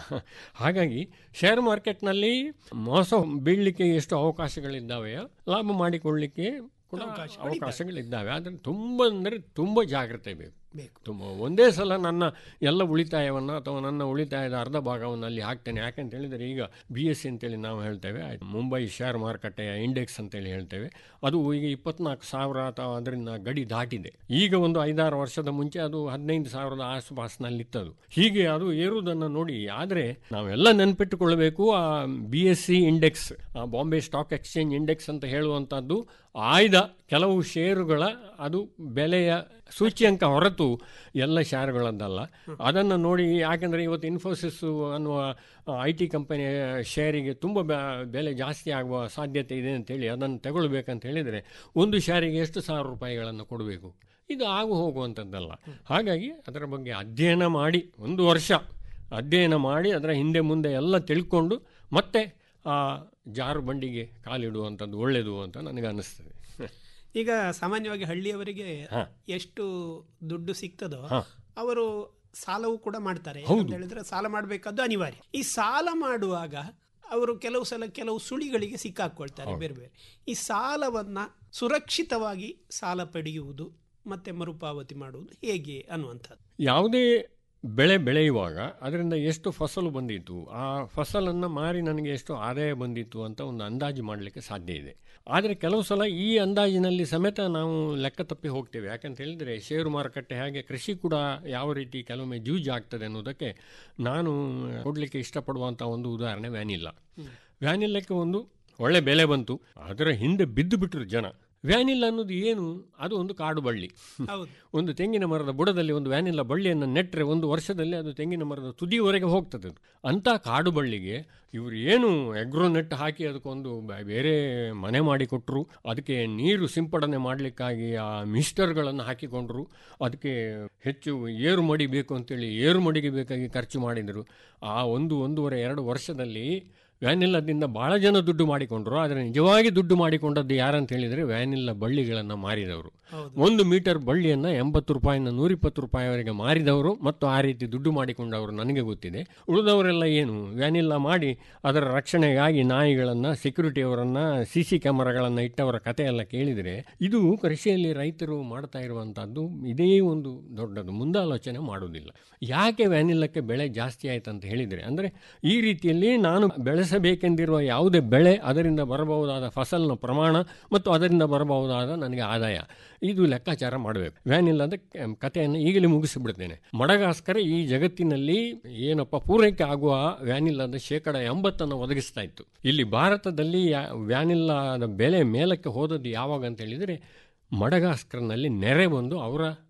Speaker 12: ಹಾಗಾಗಿ ಶೇರ್ ಮಾರ್ಕೆಟ್ನಲ್ಲಿ ಮೋಸ ಬೀಳಲಿಕ್ಕೆ ಎಷ್ಟು ಅವಕಾಶಗಳಿದ್ದಾವೆಯೋ ಲಾಭ ಮಾಡಿಕೊಳ್ಳಿಕ್ಕೆ ಕೂಡ ಅವಕಾಶಗಳಿದ್ದಾವೆ ಆದರೆ ತುಂಬ ಅಂದರೆ ತುಂಬ ಜಾಗ್ರತೆ ಬೇಕು ತುಂಬ ಒಂದೇ ಸಲ ನನ್ನ ಎಲ್ಲ ಉಳಿತಾಯವನ್ನು ಅಥವಾ ನನ್ನ ಉಳಿತಾಯದ ಅರ್ಧ ಭಾಗವನ್ನು ಅಲ್ಲಿ ಹಾಕ್ತೇನೆ ಯಾಕಂತ ಹೇಳಿದರೆ ಈಗ ಬಿ ಎಸ್ ಸಿ ಅಂತೇಳಿ ನಾವು ಹೇಳ್ತೇವೆ ಆಯ್ತು, ಮುಂಬೈ ಶೇರ್ ಮಾರುಕಟ್ಟೆಯ ಇಂಡೆಕ್ಸ್ ಅಂತೇಳಿ ಹೇಳ್ತೇವೆ ಅದು ಈಗ ಇಪ್ಪತ್ನಾಲ್ಕು ಸಾವಿರ ಅಥವಾ ಅದರಿಂದ ಗಡಿ ದಾಟಿದೆ ಈಗ ಒಂದು ಐದಾರು ವರ್ಷದ ಮುಂಚೆ ಅದು ಹದಿನೈದು ಸಾವಿರದ ಆಸುಪಾಸಿನಲ್ಲಿತ್ತದು ಹೀಗೆ ಅದು ಏರುವುದನ್ನು ನೋಡಿ ಆದರೆ ನಾವೆಲ್ಲ ನೆನಪಿಟ್ಟುಕೊಳ್ಬೇಕು ಆ ಬಿ ಎಸ್ ಸಿ ಇಂಡೆಕ್ಸ್ ಆ ಬಾಂಬೆ ಸ್ಟಾಕ್ ಎಕ್ಸ್ಚೇಂಜ್ ಇಂಡೆಕ್ಸ್ ಅಂತ ಹೇಳುವಂಥದ್ದು ಆಯ್ದ ಕೆಲವು ಷೇರುಗಳ ಅದು ಬೆಲೆಯ ಸೂಚ್ಯಂಕ ಹೊರತು ಎಲ್ಲ ಶೇರುಗಳದ್ದಲ್ಲ ಅದನ್ನು ನೋಡಿ ಯಾಕೆಂದರೆ ಇವತ್ತು ಇನ್ಫೋಸಿಸ್ ಅನ್ನುವ ಐ ಟಿ ಕಂಪನಿಯ ಶೇರಿಗೆ ತುಂಬ ಬೆ- ಬೆಲೆ ಜಾಸ್ತಿ ಆಗುವ ಸಾಧ್ಯತೆ ಇದೆ ಅಂತೇಳಿ ಅದನ್ನು ತಗೊಳ್ಬೇಕಂತ ಹೇಳಿದರೆ ಒಂದು ಶೇರಿಗೆ ಎಷ್ಟು ಸಾವಿರ ರೂಪಾಯಿಗಳನ್ನು ಕೊಡಬೇಕು ಇದು ಆಗು ಹೋಗುವಂಥದ್ದಲ್ಲ ಹಾಗಾಗಿ ಅದರ ಬಗ್ಗೆ ಅಧ್ಯಯನ ಮಾಡಿ ಒಂದು ವರ್ಷ ಅಧ್ಯಯನ ಮಾಡಿ ಅದರ ಹಿಂದೆ ಮುಂದೆ ಎಲ್ಲ ತಿಳ್ಕೊಂಡು ಮತ್ತೆ ಆ ಜಾರು ಬಂಡಿಗೆ ಕಾಲಿಡುವಂಥದ್ದು ಒಳ್ಳೆಯದು ಅಂತ ನನಗೆ ಅನ್ನಿಸ್ತದೆ
Speaker 11: ಈಗ ಸಾಮಾನ್ಯವಾಗಿ ಹಳ್ಳಿಯವರಿಗೆ
Speaker 12: ಹಾ.
Speaker 11: ಎಷ್ಟು ದುಡ್ಡು ಸಿಗ್ತದೋ
Speaker 12: ಹಾ.
Speaker 11: ಅವರು ಸಾಲವೂ ಕೂಡ ಮಾಡ್ತಾರೆ
Speaker 12: ಹೌದು.
Speaker 11: ಅಂತ ಹೇಳಿದ್ರೆ ಸಾಲ ಮಾಡಬೇಕಾದ್ದು ಅನಿವಾರ್ಯ ಈ ಸಾಲ ಮಾಡುವಾಗ ಅವರು ಕೆಲವು ಸಲ ಕೆಲವು ಸುಳಿಗಳಿಗೆ ಸಿಕ್ಕಾಕೊಳ್ತಾರೆ ಬೇರೆ ಬೇರೆ ಈ ಸಾಲವನ್ನ ಸುರಕ್ಷಿತವಾಗಿ ಸಾಲ ಪಡೆಯುವುದು ಮತ್ತೆ ಮರುಪಾವತಿ ಮಾಡುವುದು ಹೇಗೆ ಅನ್ನುವಂಥದ್ದು
Speaker 12: ಯಾವುದೇ ಬೆಳೆ ಬೆಳೆಯುವಾಗ ಅದರಿಂದ ಎಷ್ಟು ಫಸಲು ಬಂದಿತ್ತು ಆ ಫಸಲನ್ನು ಮಾರಿ ನನಗೆ ಎಷ್ಟು ಆದಾಯ ಬಂದಿತ್ತು ಅಂತ ಒಂದು ಅಂದಾಜು ಮಾಡಲಿಕ್ಕೆ ಸಾಧ್ಯ ಇದೆ ಆದರೆ ಕೆಲವು ಸಲ ಈ ಅಂದಾಜಿನಲ್ಲಿ ಸಮೇತ ನಾವು ಲೆಕ್ಕ ತಪ್ಪಿ ಹೋಗ್ತೇವೆ ಯಾಕಂತ ಹೇಳಿದರೆ ಷೇರು ಮಾರುಕಟ್ಟೆ ಹಾಗೆ ಕೃಷಿ ಕೂಡ ಯಾವ ರೀತಿ ಕೆಲವೊಮ್ಮೆ ಜೂಜ್ ಆಗ್ತದೆ ಅನ್ನೋದಕ್ಕೆ ನಾನು ಕೊಡಲಿಕ್ಕೆ ಇಷ್ಟಪಡುವಂಥ ಒಂದು ಉದಾಹರಣೆ ವ್ಯಾನಿಲ್ಲ ವ್ಯಾನಿಲ್ಲಕ್ಕೆ ಒಂದು ಒಳ್ಳೆ ಬೆಲೆ ಬಂತು ಅದರ ಹಿಂದೆ ಬಿದ್ದು ಬಿಟ್ಟರು ಜನ ವ್ಯಾನಿಲ್ಲ ಅನ್ನೋದು ಏನು ಅದು ಒಂದು ಕಾಡು ಬಳ್ಳಿ
Speaker 11: ಹೌದು.
Speaker 12: ಒಂದು ತೆಂಗಿನ ಮರದ ಬುಡದಲ್ಲಿ ಒಂದು ವ್ಯಾನಿಲ್ಲ ಬಳ್ಳಿಯನ್ನು ನೆಟ್ಟರೆ ಒಂದು ವರ್ಷದಲ್ಲಿ ಅದು ತೆಂಗಿನ ಮರದ ತುದಿಯವರೆಗೆ ಹೋಗ್ತದೆ ಅದು ಅಂಥ ಕಾಡು ಬಳ್ಳಿಗೆ ಇವರು ಏನು ಎಗ್ರೋ ನೆಟ್ ಹಾಕಿ ಅದಕ್ಕೊಂದು ಬ- ಬೇರೆ ಮನೆ ಮಾಡಿಕೊಟ್ರು ಅದಕ್ಕೆ ನೀರು ಸಿಂಪಡಣೆ ಮಾಡಲಿಕ್ಕಾಗಿ ಆ ಮಿಸ್ಟರ್ಗಳನ್ನು ಹಾಕಿಕೊಂಡ್ರು ಅದಕ್ಕೆ ಹೆಚ್ಚು ಏರು ಮಡಿ ಬೇಕು ಅಂತೇಳಿ ಏರು ಮಡಿಗೆ ಬೇಕಾಗಿ ಖರ್ಚು ಮಾಡಿದರು ಆ ಒಂದು ಒಂದೂವರೆ ಎರಡು ವರ್ಷದಲ್ಲಿ ವ್ಯಾನಿಲ್ಲದಿಂದ ಬಹಳ ಜನ ದುಡ್ಡು ಮಾಡಿಕೊಂಡ್ರು ಆದರೆ ನಿಜವಾಗಿ ದುಡ್ಡು ಮಾಡಿಕೊಂಡದ್ದು ಯಾರಂತ ಹೇಳಿದರೆ ವ್ಯಾನಿಲ್ಲ ಬಳ್ಳಿಗಳನ್ನು ಮಾರಿದವರು ಒಂದು ಮೀಟರ್ ಬಳ್ಳಿಯನ್ನು ಎಂಬತ್ತು ರೂಪಾಯಿನ ನೂರಿಪ್ಪತ್ತು ರೂಪಾಯಿವರೆಗೆ ಮಾರಿದವರು ಮತ್ತು ಆ ರೀತಿ ದುಡ್ಡು ಮಾಡಿಕೊಂಡವರು ನನಗೆ ಗೊತ್ತಿದೆ ಉಳಿದವರೆಲ್ಲ ಏನು ವ್ಯಾನಿಲ್ಲ ಮಾಡಿ ಅದರ ರಕ್ಷಣೆಗಾಗಿ ನಾಯಿಗಳನ್ನು ಸೆಕ್ಯೂರಿಟಿಯವರನ್ನು ಸಿ ಸಿ ಕ್ಯಾಮರಾಗಳನ್ನು ಇಟ್ಟವರ ಕಥೆಯೆಲ್ಲ ಕೇಳಿದರೆ ಇದು ಕೃಷಿಯಲ್ಲಿ ರೈತರು ಮಾಡ್ತಾ ಇರುವಂಥದ್ದು ಇದೇ ಒಂದು ದೊಡ್ಡದು ಮುಂದಾಲೋಚನೆ ಮಾಡುವುದಿಲ್ಲ ಯಾಕೆ ವ್ಯಾನಿಲ್ಲಕ್ಕೆ ಬೆಳೆ ಜಾಸ್ತಿ ಆಯ್ತು ಅಂತ ಹೇಳಿದರೆ ಅಂದರೆ ಈ ರೀತಿಯಲ್ಲಿ ನಾನು ಬೆಳೆಸಬೇಕೆಂದಿರುವ ಯಾವುದೇ ಬೆಳೆ ಅದರಿಂದ ಬರಬಹುದಾದ ಫಸಲಿನ ಪ್ರಮಾಣ ಮತ್ತು ಅದರಿಂದ ಬರಬಹುದಾದ ನನಗೆ ಆದಾಯ ಇದು ಲೆಕ್ಕಾಚಾರ ಮಾಡಬೇಕು ವ್ಯಾನಿಲ್ಲದ ಕಥೆಯನ್ನು ಈಗಲೇ ಮುಗಿಸಿಬಿಡ್ತೇನೆ ಮಡಗಾಸ್ಕರ ಈ ಜಗತ್ತಿನಲ್ಲಿ ಏನಪ್ಪ ಪೂರೈಕೆ ಆಗುವ ವ್ಯಾನಿಲ್ಲದ ಶೇಕಡ ಎಂಬತ್ತನ್ನು ಒದಗಿಸ್ತಾ ಇತ್ತು ಇಲ್ಲಿ ಭಾರತದಲ್ಲಿ ಯಾ- ವ್ಯಾನಿಲ್ಲದ ಬೆಲೆ ಮೇಲಕ್ಕೆ ಹೋದದ್ದು ಯಾವಾಗ ಅಂತ ಹೇಳಿದರೆ ಮಡಗಾಸ್ಕರ್ನಲ್ಲಿ ನೆರೆ ಬಂದು ಅವರ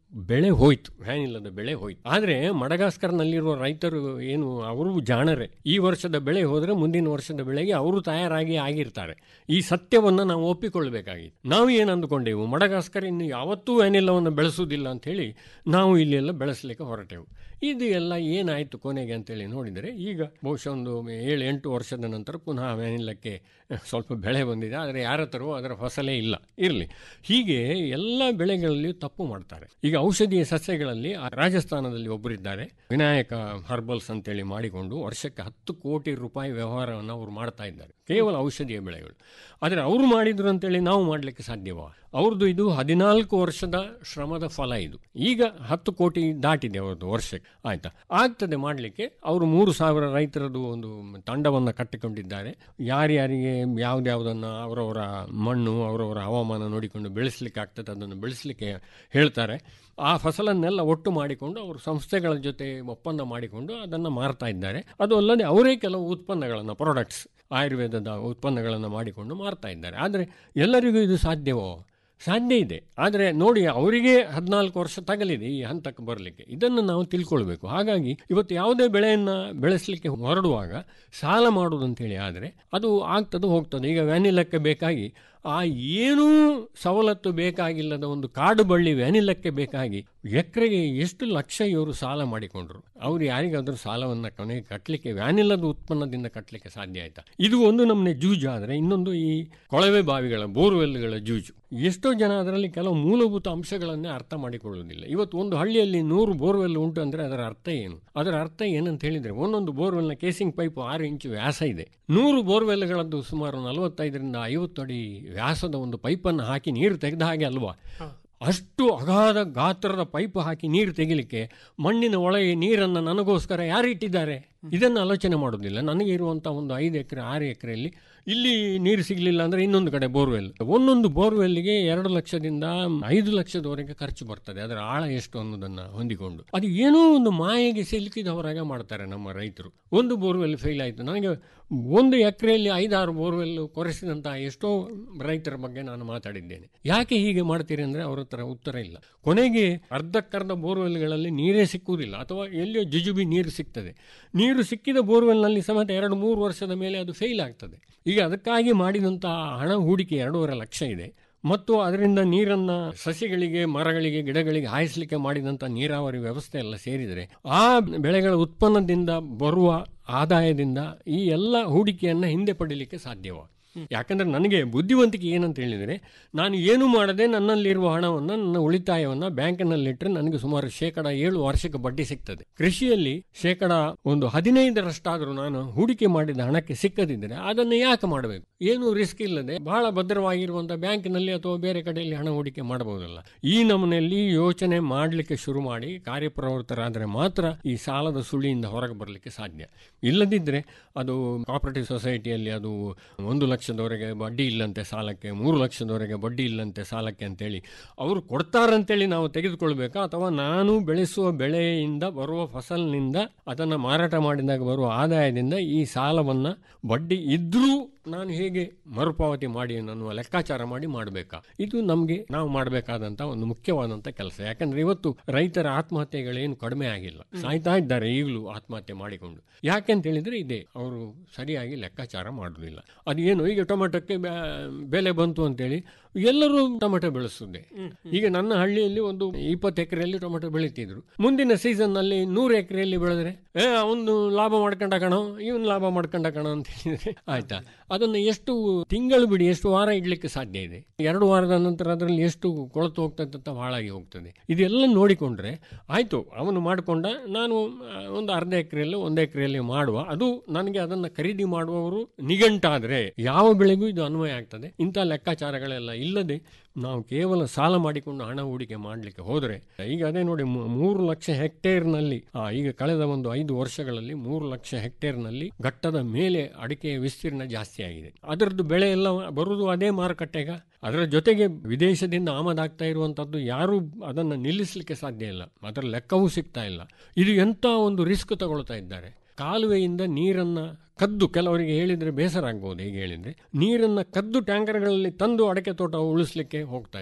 Speaker 12: ಬೆಳೆ ಹೋಯ್ತು ವ್ಯಾನಿಲ್ಲದ ಬೆಳೆ ಹೋಯ್ತು ಆದರೆ ಮಡಗಾಸ್ಕರ್ನಲ್ಲಿರುವ ರೈತರು ಏನು ಅವರು ಜಾಣರೆ ಈ ವರ್ಷದ ಬೆಳೆ ಹೋದರೆ ಮುಂದಿನ ವರ್ಷದ ಬೆಳೆಗೆ ಅವರು ತಯಾರಾಗಿ ಆಗಿರ್ತಾರೆ ಈ ಸತ್ಯವನ್ನು ನಾವು ಒಪ್ಪಿಕೊಳ್ಬೇಕಾಗಿತ್ತು ನಾವು ಏನು ಅಂದುಕೊಂಡೆವು ಮಡಗಾಸ್ಕರ್ ಇನ್ನು ಯಾವತ್ತೂ ವ್ಯಾನಿಲ್ಲವನ್ನು ಬೆಳೆಸುವುದಿಲ್ಲ ಅಂಥೇಳಿ ನಾವು ಇಲ್ಲೆಲ್ಲ ಬೆಳೆಸಲಿಕ್ಕೆ ಹೊರಟೆವು ಇದು ಎಲ್ಲ ಏನಾಯಿತು ಕೊನೆಗೆ ಅಂತೇಳಿ ನೋಡಿದರೆ ಈಗ ಬಹುಶಃ ಒಂದು ಏಳು ಎಂಟು ವರ್ಷದ ನಂತರ ಪುನಃ ವ್ಯಾನಿಲ್ಲಕ್ಕೆ ಸ್ವಲ್ಪ ಬೆಳೆ ಬಂದಿದೆ ಆದರೆ ಯಾರ ಹತ್ರವೂ ಅದರ ಫಸಲೇ ಇಲ್ಲ ಇರಲಿ ಹೀಗೆ ಎಲ್ಲ ಬೆಳೆಗಳಲ್ಲಿ ತಪ್ಪು ಮಾಡ್ತಾರೆ ಈಗ ಔಷಧೀಯ ಸಸ್ಯಗಳಲ್ಲಿ ಆ ರಾಜಸ್ಥಾನದಲ್ಲಿ ಒಬ್ಬರಿದ್ದಾರೆ ವಿನಾಯಕ ಹರ್ಬಲ್ಸ್ ಅಂತೇಳಿ ಮಾಡಿಕೊಂಡು ವರ್ಷಕ್ಕೆ ಹತ್ತು ಕೋಟಿ ರೂಪಾಯಿ ವ್ಯವಹಾರವನ್ನು ಅವರು ಮಾಡ್ತಾ ಇದ್ದಾರೆ ಕೇವಲ ಔಷಧೀಯ ಬೆಳೆಗಳು ಆದರೆ ಅವರು ಮಾಡಿದ್ರು ಅಂತೇಳಿ ನಾವು ಮಾಡಲಿಕ್ಕೆ ಸಾಧ್ಯವಾ ಅವ್ರದ್ದು ಇದು ಹದಿನಾಲ್ಕು ವರ್ಷದ ಶ್ರಮದ ಫಲ ಇದು ಈಗ ಹತ್ತು ಕೋಟಿ ದಾಟಿದೆ ಅವ್ರದ್ದು ವರ್ಷಕ್ಕೆ ಆಯ್ತಾ ಆಗ್ತದೆ ಮಾಡಲಿಕ್ಕೆ ಅವರು ಮೂರು ಸಾವಿರ ರೈತರದ್ದು ಒಂದು ತಂಡವನ್ನು ಕಟ್ಟಿಕೊಂಡಿದ್ದಾರೆ ಯಾರ್ಯಾರಿಗೆ ಯಾವ್ದ್ಯಾವುದನ್ನು ಅವರವರ ಮಣ್ಣು ಅವರವರ ಹವಾಮಾನ ನೋಡಿಕೊಂಡು ಬೆಳೆಸಲಿಕ್ಕೆ ಆಗ್ತದೆ ಅದನ್ನು ಬೆಳೆಸಲಿಕ್ಕೆ ಹೇಳ್ತಾರೆ ಆ ಫಸಲನ್ನೆಲ್ಲ ಒಟ್ಟು ಮಾಡಿಕೊಂಡು ಅವರು ಸಂಸ್ಥೆಗಳ ಜೊತೆ ಒಪ್ಪಂದ ಮಾಡಿಕೊಂಡು ಅದನ್ನು ಮಾರ್ತಾ ಇದ್ದಾರೆ ಅದು ಅಲ್ಲದೆ ಅವರೇ ಕೆಲವು ಉತ್ಪನ್ನಗಳನ್ನು ಪ್ರಾಡಕ್ಟ್ಸ್ ಆಯುರ್ವೇದದ ಉತ್ಪನ್ನಗಳನ್ನು ಮಾಡಿಕೊಂಡು ಮಾರ್ತಾ ಇದ್ದಾರೆ ಆದರೆ ಎಲ್ಲರಿಗೂ ಇದು ಸಾಧ್ಯವೋ ಸಾಧ್ಯ ಇದೆ ಆದರೆ ನೋಡಿ ಅವರಿಗೆ ಹದಿನಾಲ್ಕು ವರ್ಷ ತಗಲಿದೆ ಈ ಹಂತಕ್ಕೆ ಬರಲಿಕ್ಕೆ ಇದನ್ನು ನಾವು ತಿಳ್ಕೊಳ್ಬೇಕು ಹಾಗಾಗಿ ಇವತ್ತು ಯಾವುದೇ ಬೆಳೆಯನ್ನು ಬೆಳೆಸಲಿಕ್ಕೆ ಹೊರಡುವಾಗ ಸಾಲ ಮಾಡುವುದಂತೇಳಿ ಆದರೆ ಅದು ಆಗ್ತದೆ ಹೋಗ್ತದೆ ಈಗ ವ್ಯಾನಿಲಕ್ಕೆ ಬೇಕಾಗಿ ಆ ಏನೂ ಸವಲತ್ತು ಬೇಕಾಗಿಲ್ಲದ ಒಂದು ಕಾಡು ಬಳ್ಳಿ ವ್ಯಾನಿಲಕ್ಕೆ ಬೇಕಾಗಿ ಎಕರೆಗೆ ಎಷ್ಟು ಲಕ್ಷ ಇವರು ಸಾಲ ಮಾಡಿಕೊಂಡ್ರು ಅವ್ರು ಯಾರಿಗಾದ್ರೂ ಸಾಲವನ್ನು ಕೊನೆಗೆ ಕಟ್ಟಲಿಕ್ಕೆ ವ್ಯಾನಿಲ್ಲದ ಉತ್ಪನ್ನದಿಂದ ಕಟ್ಟಲಿಕ್ಕೆ ಸಾಧ್ಯ ಆಯ್ತಾ ಇದು ಒಂದು ನಮ್ಮನೆ ಜೂಜು ಆದರೆ ಇನ್ನೊಂದು ಈ ಕೊಳವೆ ಬಾವಿಗಳ ಬೋರ್ವೆಲ್ಗಳ ಜೂಜು ಎಷ್ಟೋ ಜನ ಅದರಲ್ಲಿ ಕೆಲವು ಮೂಲಭೂತ ಅಂಶಗಳನ್ನೇ ಅರ್ಥ ಮಾಡಿಕೊಳ್ಳುವುದಿಲ್ಲ ಇವತ್ತು ಒಂದು ಹಳ್ಳಿಯಲ್ಲಿ ನೂರು ಬೋರ್ವೆಲ್ ಉಂಟು ಅಂದರೆ ಅದರ ಅರ್ಥ ಏನು ಅದರ ಅರ್ಥ ಏನಂತ ಹೇಳಿದರೆ ಒಂದೊಂದು ಬೋರ್ವೆಲ್ನ ಕೇಸಿಂಗ್ ಪೈಪ್ ಆರು ಇಂಚು ವ್ಯಾಸ ಇದೆ ನೂರು ಬೋರ್ವೆಲ್ಗಳದ್ದು ಸುಮಾರು ನಲವತ್ತೈದರಿಂದ ಐವತ್ತು ಅಡಿ ವ್ಯಾಸದ ಒಂದು ಪೈಪನ್ನು ಹಾಕಿ ನೀರು ತೆಗೆದ ಹಾಗೆ ಅಲ್ವಾ ಅಷ್ಟು ಅಗಾಧ ಗಾತ್ರದ ಪೈಪ್ ಹಾಕಿ ನೀರು ತೆಗಿಲಿಕ್ಕೆ ಮಣ್ಣಿನ ಒಳಗೆ ನೀರನ್ನು ನನಗೋಸ್ಕರ ಯಾರು ಇಟ್ಟಿದ್ದಾರೆ ಇದನ್ನು ಆಲೋಚನೆ ಮಾಡೋದಿಲ್ಲ ನನಗೆ ಇರುವಂಥ ಒಂದು ಐದು ಎಕರೆ ಆರು ಎಕರೆಯಲ್ಲಿ ಇಲ್ಲಿ ನೀರು ಸಿಗಲಿಲ್ಲ ಅಂದರೆ ಇನ್ನೊಂದು ಕಡೆ ಬೋರ್ವೆಲ್ ಒಂದೊಂದು ಬೋರ್ವೆಲ್ಗೆ ಎರಡು ಲಕ್ಷದಿಂದ ಐದು ಲಕ್ಷದವರೆಗೆ ಖರ್ಚು ಬರ್ತದೆ ಅದರ ಆಳ ಎಷ್ಟು ಅನ್ನೋದನ್ನು ಹೊಂದಿಕೊಂಡು ಅದು ಏನೋ ಒಂದು ಮಾಯೆಗೆ ಸಿಲುಕಿದವರಾಗ ಮಾಡ್ತಾರೆ ನಮ್ಮ ರೈತರು ಒಂದು ಬೋರ್ವೆಲ್ ಫೇಲ್ ಆಯಿತು ನನಗೆ ಒಂದು ಎಕರೆಯಲ್ಲಿ ಐದಾರು ಬೋರ್ವೆಲ್ ಕೊರೆಸಿದಂಥ ಎಷ್ಟೋ ರೈತರ ಬಗ್ಗೆ ನಾನು ಮಾತಾಡಿದ್ದೇನೆ ಯಾಕೆ ಹೀಗೆ ಮಾಡ್ತೀರಿ ಅಂದರೆ ಅವ್ರ ಹತ್ರ ಉತ್ತರ ಇಲ್ಲ ಕೊನೆಗೆ ಅರ್ಧಕ್ಕರ್ಧ ಬೋರ್ವೆಲ್ಗಳಲ್ಲಿ ನೀರೇ ಸಿಕ್ಕುವುದಿಲ್ಲ ಅಥವಾ ಎಲ್ಲಿಯೋ ಜುಜುಬಿ ನೀರು ಸಿಗ್ತದೆ ನೀರು ಸಿಕ್ಕಿದ ಬೋರ್ವೆಲ್ನಲ್ಲಿ ಸಮೇತ ಎರಡು ಮೂರು ವರ್ಷದ ಮೇಲೆ ಅದು ಫೇಲ್ ಆಗ್ತದೆ ಈಗ ಅದಕ್ಕಾಗಿ ಮಾಡಿದಂಥ ಹಣ ಹೂಡಿಕೆ ಎರಡೂವರೆ ಲಕ್ಷ ಇದೆ ಮತ್ತು ಅದರಿಂದ ನೀರನ್ನು ಸಸಿಗಳಿಗೆ ಮರಗಳಿಗೆ ಗಿಡಗಳಿಗೆ ಹಾಯಿಸಲಿಕ್ಕೆ ಮಾಡಿದಂಥ ನೀರಾವರಿ ವ್ಯವಸ್ಥೆ ಎಲ್ಲ ಸೇರಿದರೆ ಆ ಬೆಳೆಗಳ ಉತ್ಪನ್ನದಿಂದ ಬರುವ ಆದಾಯದಿಂದ ಈ ಎಲ್ಲ ಹೂಡಿಕೆಯನ್ನು ಹಿಂದೆ ಪಡೀಲಿಕ್ಕೆ ಸಾಧ್ಯವ ಯಾಕಂದ್ರೆ ನನಗೆ ಬುದ್ಧಿವಂತಿಕೆ ಏನಂತ ಹೇಳಿದರೆ ನಾನು ಏನು ಮಾಡದೆ ನನ್ನಲ್ಲಿರುವ ಹಣವನ್ನು ನನ್ನ ಉಳಿತಾಯವನ್ನು ಬ್ಯಾಂಕಿನಲ್ಲಿಟ್ಟರೆ ನನಗೆ ಸುಮಾರು ಶೇಕಡ ಏಳು ವಾರ್ಷಿಕ ಬಡ್ಡಿ ಸಿಗ್ತದೆ ಕೃಷಿಯಲ್ಲಿ ಶೇಕಡ ಒಂದು ಹದಿನೈದರಷ್ಟಾದರೂ ನಾನು ಹೂಡಿಕೆ ಮಾಡಿದ ಹಣಕ್ಕೆ ಸಿಕ್ಕದಿದ್ದರೆ ಅದನ್ನು ಯಾಕೆ ಮಾಡಬೇಕು ಏನು ರಿಸ್ಕ್ ಇಲ್ಲದೆ ಬಹಳ ಭದ್ರವಾಗಿರುವಂಥ ಬ್ಯಾಂಕಿನಲ್ಲಿ ಅಥವಾ ಬೇರೆ ಕಡೆಯಲ್ಲಿ ಹಣ ಹೂಡಿಕೆ ಮಾಡಬಹುದಲ್ಲ ಈ ನಮನೆಯಲ್ಲಿ ಯೋಚನೆ ಮಾಡಲಿಕ್ಕೆ ಶುರು ಮಾಡಿ ಕಾರ್ಯಪ್ರವೃತ್ತರಾದರೆ ಮಾತ್ರ ಈ ಸಾಲದ ಸುಳಿಯಿಂದ ಹೊರಗೆ ಬರಲಿಕ್ಕೆ ಸಾಧ್ಯ ಇಲ್ಲದಿದ್ದರೆ ಅದು ಕೋಆಪರೇಟಿವ್ ಸೊಸೈಟಿಯಲ್ಲಿ ಅದು ಒಂದು ಲಕ್ಷದವರೆಗೆ ಬಡ್ಡಿ ಇಲ್ಲಂತೆ ಸಾಲಕ್ಕೆ ಮೂರು ಲಕ್ಷದವರೆಗೆ ಬಡ್ಡಿ ಇಲ್ಲಂತೆ ಸಾಲಕ್ಕೆ ಅಂತೇಳಿ ಅವರು ಕೊಡ್ತಾರಂತೇಳಿ ನಾವು ತೆಗೆದುಕೊಳ್ಬೇಕಾ ಅಥವಾ ನಾನು ಬೆಳೆಸುವ ಬೆಳೆಯಿಂದ ಬರುವ ಫಸಲಿನಿಂದ ಅದನ್ನು ಮಾರಾಟ ಮಾಡಿದಾಗ ಬರುವ ಆದಾಯದಿಂದ ಈ ಸಾಲವನ್ನು ಬಡ್ಡಿ ಇದ್ದರೂ ನಾನು ಹೇಗೆ ಮರುಪಾವತಿ ಮಾಡಿ ಅನ್ನುವ ಲೆಕ್ಕಾಚಾರ ಮಾಡಿ ಮಾಡಬೇಕಾ ಇದು ನಮಗೆ ನಾವು ಮಾಡಬೇಕಾದಂಥ ಒಂದು ಮುಖ್ಯವಾದಂಥ ಕೆಲಸ ಯಾಕಂದ್ರೆ ಇವತ್ತು ರೈತರ ಆತ್ಮಹತ್ಯೆಗಳೇನು ಕಡಿಮೆ ಆಗಿಲ್ಲ ಸಾಯ್ತಾ ಇದ್ದಾರೆ ಈಗಲೂ ಆತ್ಮಹತ್ಯೆ ಮಾಡಿಕೊಂಡು ಯಾಕೆ ಅಂತ ಹೇಳಿದ್ರೆ ಇದೆ ಅವರು ಸರಿಯಾಗಿ ಲೆಕ್ಕಾಚಾರ ಮಾಡುವುದಿಲ್ಲ ಅದು ಏನು ಈಗ ಟೊಮೆಟೊಕ್ಕೆ ಬೆಲೆ ಬಂತು ಅಂತೇಳಿ ಎಲ್ಲರೂ ಟೊಮೆಟೊ ಬೆಳೆಸುತ್ತೆ ಈಗ ನನ್ನ ಹಳ್ಳಿಯಲ್ಲಿ ಒಂದು ಇಪ್ಪತ್ತು ಎಕರೆಯಲ್ಲಿ ಟೊಮೆಟೊ ಬೆಳೀತಿದ್ರು ಮುಂದಿನ ಸೀಸನ್ ನಲ್ಲಿ ನೂರು ಎಕರೆಯಲ್ಲಿ ಬೆಳೆದ್ರೆ ಏ ಅವನು ಲಾಭ ಮಾಡ್ಕೊಂಡ ಕಣೋ ಇವನ್ ಲಾಭ ಮಾಡ್ಕೊಂಡ ಕಣೋ ಅಂತ ಹೇಳಿದ್ರೆ ಆಯ್ತಾ ಅದನ್ನು ಎಷ್ಟು ತಿಂಗಳು ಬಿಡಿ ಎಷ್ಟು ವಾರ ಇಡ್ಲಿಕ್ಕೆ ಸಾಧ್ಯ ಇದೆ ಎರಡು ವಾರದ ನಂತರ ಅದರಲ್ಲಿ ಎಷ್ಟು ಕೊಳತು ಹೋಗ್ತದೆ ಅಂತ ಹಾಳಾಗಿ ಹೋಗ್ತದೆ ಇದೆಲ್ಲ ನೋಡಿಕೊಂಡ್ರೆ ಆಯ್ತು ಅವನು ಮಾಡಿಕೊಂಡ ನಾನು ಒಂದು ಅರ್ಧ ಎಕರೆಯಲ್ಲಿ ಒಂದು ಎಕರೆಯಲ್ಲಿ ಮಾಡುವ ಅದು ನನಗೆ ಅದನ್ನು ಖರೀದಿ ಮಾಡುವವರು ನಿಘಂಟಾದ್ರೆ ಯಾವ ಬೆಳೆಗೂ ಇದು ಅನ್ವಯ ಆಗ್ತದೆ ಇಂಥ ಲೆಕ್ಕಾಚಾರಗಳೆಲ್ಲ ಇಲ್ಲದೆ ನಾವು ಕೇವಲ ಸಾಲ ಮಾಡಿಕೊಂಡು ಹಣ ಹೂಡಿಕೆ ಮಾಡಲಿಕ್ಕೆ ಹೋದರೆ ಈಗ ಅದೇ ನೋಡಿ ಮೂರು ಲಕ್ಷ ಹೆಕ್ಟೇರ್ನಲ್ಲಿ ಈಗ ಕಳೆದ ಒಂದು ಐದು ವರ್ಷಗಳಲ್ಲಿ ಮೂರು ಲಕ್ಷ ಹೆಕ್ಟೇರ್ನಲ್ಲಿ ಘಟ್ಟದ ಮೇಲೆ ಅಡಿಕೆಯ ವಿಸ್ತೀರ್ಣ ಜಾಸ್ತಿ ಆಗಿದೆ ಅದರದ್ದು ಬೆಳೆ ಎಲ್ಲ ಬರುವುದು ಅದೇ ಮಾರುಕಟ್ಟೆಗ ಅದರ ಜೊತೆಗೆ ವಿದೇಶದಿಂದ ಆಮದಾಗ್ತಾ ಇರುವಂಥದ್ದು ಯಾರೂ ಅದನ್ನು ನಿಲ್ಲಿಸಲಿಕ್ಕೆ ಸಾಧ್ಯ ಇಲ್ಲ ಅದರ ಲೆಕ್ಕವೂ ಸಿಗ್ತಾ ಇಲ್ಲ ಇದು ಎಂಥ ಒಂದು ರಿಸ್ಕ್ ತಗೊಳ್ತಾ ಇದ್ದಾರೆ ಕಾಲುವೆಯಿಂದ ನೀರನ್ನು ಕದ್ದು ಕೆಲವರಿಗೆ ಹೇಳಿದರೆ ಬೇಸರ ಆಗ್ಬೋದು ಹೇಗೆ ಹೇಳಿದರೆ ನೀರನ್ನು ಕದ್ದು ಟ್ಯಾಂಕರ್ಗಳಲ್ಲಿ ತಂದು ಅಡಕೆ ತೋಟ ಉಳಿಸ್ಲಿಕ್ಕೆ ಹೋಗ್ತಾ ಇದ್ದಾರೆ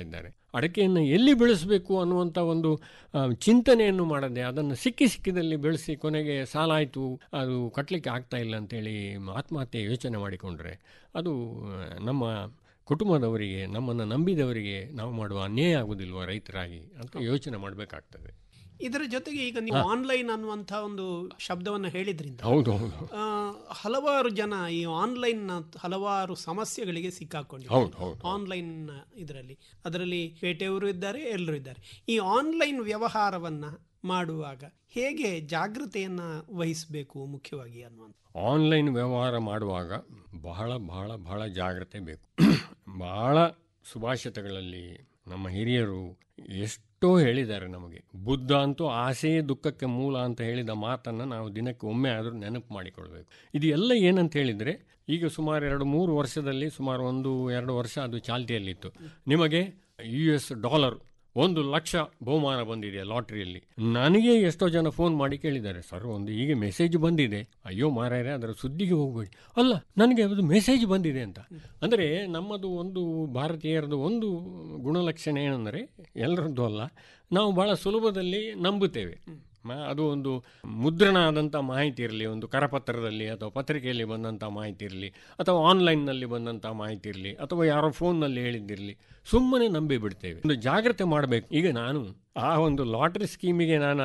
Speaker 12: ಅಡಕೆಯನ್ನು ಎಲ್ಲಿ ಬೆಳೆಸಬೇಕು ಅನ್ನುವಂಥ ಒಂದು ಆ, ಚಿಂತನೆಯನ್ನು ಮಾಡದೆ ಅದನ್ನು ಸಿಕ್ಕಿ ಸಿಕ್ಕಿದಲ್ಲಿ ಬೆಳೆಸಿ ಕೊನೆಗೆ ಸಾಲ ಆಯಿತು ಅದು ಕಟ್ಟಲಿಕ್ಕೆ ಆಗ್ತಾ ಇಲ್ಲ ಅಂತೇಳಿ ಆತ್ಮಹತ್ಯೆ ಯೋಚನೆ ಮಾಡಿಕೊಂಡ್ರೆ ಅದು ಆ, ನಮ್ಮ ಕುಟುಂಬದವರಿಗೆ ನಮ್ಮನ್ನು ನಂಬಿದವರಿಗೆ ನಾವು ಮಾಡುವ ಅನ್ಯಾಯ ಆಗುವುದಿಲ್ವ ರೈತರಾಗಿ ಅಂತ ಯೋಚನೆ ಮಾಡಬೇಕಾಗ್ತದೆ
Speaker 11: ಇದರ ಜೊತೆಗೆ ಈಗ ನೀವು ಆನ್ಲೈನ್ ಅನ್ನುವಂಥ ಒಂದು ಶಬ್ದವನ್ನು ಹೇಳಿದ್ರಿಂದ
Speaker 12: ಹೌದು ಹೌದು
Speaker 11: ಆ, ಹಲವಾರು ಜನ ಈ ಆನ್ಲೈನ್ ಹಲವಾರು ಸಮಸ್ಯೆಗಳಿಗೆ ಸಿಕ್ಕಾಕೊಂಡಿದ್ದಾರೆ
Speaker 12: ಹೌದು, ಹೌದು.
Speaker 11: ಆನ್ಲೈನ್ ಇದರಲ್ಲಿ ಅದರಲ್ಲಿ ಪೇಟೆಯವರು ಇದ್ದಾರೆ ಎಲ್ಲರೂ ಇದ್ದಾರೆ ಈ ಆನ್ಲೈನ್ ವ್ಯವಹಾರವನ್ನ ಮಾಡುವಾಗ ಹೇಗೆ ಜಾಗೃತೆಯನ್ನ ವಹಿಸಬೇಕು ಮುಖ್ಯವಾಗಿ ಅನ್ನುವಂಥ
Speaker 12: ಆನ್ಲೈನ್ ವ್ಯವಹಾರ ಮಾಡುವಾಗ ಬಹಳ ಬಹಳ ಬಹಳ ಜಾಗ್ರತೆ ಬೇಕು ಬಹಳ ಸುಭಾಷಿತಗಳಲ್ಲಿ ನಮ್ಮ ಹಿರಿಯರು ಎಷ್ಟೋ ಹೇಳಿದ್ದಾರೆ ನಮಗೆ ಬುದ್ಧ ಅಂತೂ ಆಸೆಯೇ ದುಃಖಕ್ಕೆ ಮೂಲ ಅಂತ ಹೇಳಿದ ಮಾತನ್ನು ನಾವು ದಿನಕ್ಕೆ ಒಮ್ಮೆ ಆದರೂ ನೆನಪು ಮಾಡಿಕೊಳ್ಬೇಕು ಇದು ಎಲ್ಲ ಏನಂತ ಹೇಳಿದರೆ ಈಗ ಸುಮಾರು ಎರಡು ಮೂರು ವರ್ಷದಲ್ಲಿ ಸುಮಾರು ಒಂದು ಎರಡು ವರ್ಷ ಅದು ಚಾಲ್ತಿಯಲ್ಲಿತ್ತು ನಿಮಗೆ ಯು ಎಸ್ ಡಾಲರ್ ಒಂದು ಲಕ್ಷ ಬಹುಮಾನ ಬಂದಿದೆ ಲಾಟ್ರಿಯಲ್ಲಿ ನನಗೆ ಎಷ್ಟೋ ಜನ ಫೋನ್ ಮಾಡಿ ಕೇಳಿದ್ದಾರೆ ಸರ್ ಒಂದು ಈಗ ಮೆಸೇಜ್ ಬಂದಿದೆ ಅಯ್ಯೋ ಮಾರಾಯರೆ ಅದರ ಸುದ್ದಿಗೆ ಹೋಗಬೇಡಿ ಅಲ್ಲ ನನಗೆ ಅದು ಮೆಸೇಜ್ ಬಂದಿದೆ ಅಂತ ಅಂದರೆ ನಮ್ಮದು ಒಂದು ಭಾರತೀಯರದು ಒಂದು ಗುಣಲಕ್ಷಣ ಏನಂದರೆ ಎಲ್ಲರದ್ದು ಅಲ್ಲ ನಾವು ಭಾಳ ಸುಲಭದಲ್ಲಿ ನಂಬುತ್ತೇವೆ ಮ- ಅದು ಒಂದು ಮುದ್ರಣ ಆದಂಥ ಮಾಹಿತಿ ಇರಲಿ ಒಂದು ಕರಪತ್ರದಲ್ಲಿ ಅಥವಾ ಪತ್ರಿಕೆಯಲ್ಲಿ ಬಂದಂಥ ಮಾಹಿತಿ ಇರಲಿ ಅಥವಾ ಆನ್ಲೈನ್ನಲ್ಲಿ ಬಂದಂಥ ಮಾಹಿತಿ ಇರಲಿ ಅಥವಾ ಯಾರೋ ಫೋನ್ನಲ್ಲಿ ಹೇಳಿದ್ದಿರಲಿ ಸುಮ್ಮನೆ ನಂಬಿ ಬಿಡ್ತೇವೆ ಒಂದು ಜಾಗ್ರತೆ ಮಾಡಬೇಕು ಈಗ ನಾನು ಆ ಒಂದು ಲಾಟ್ರಿ ಸ್ಕೀಮಿಗೆ ನಾನು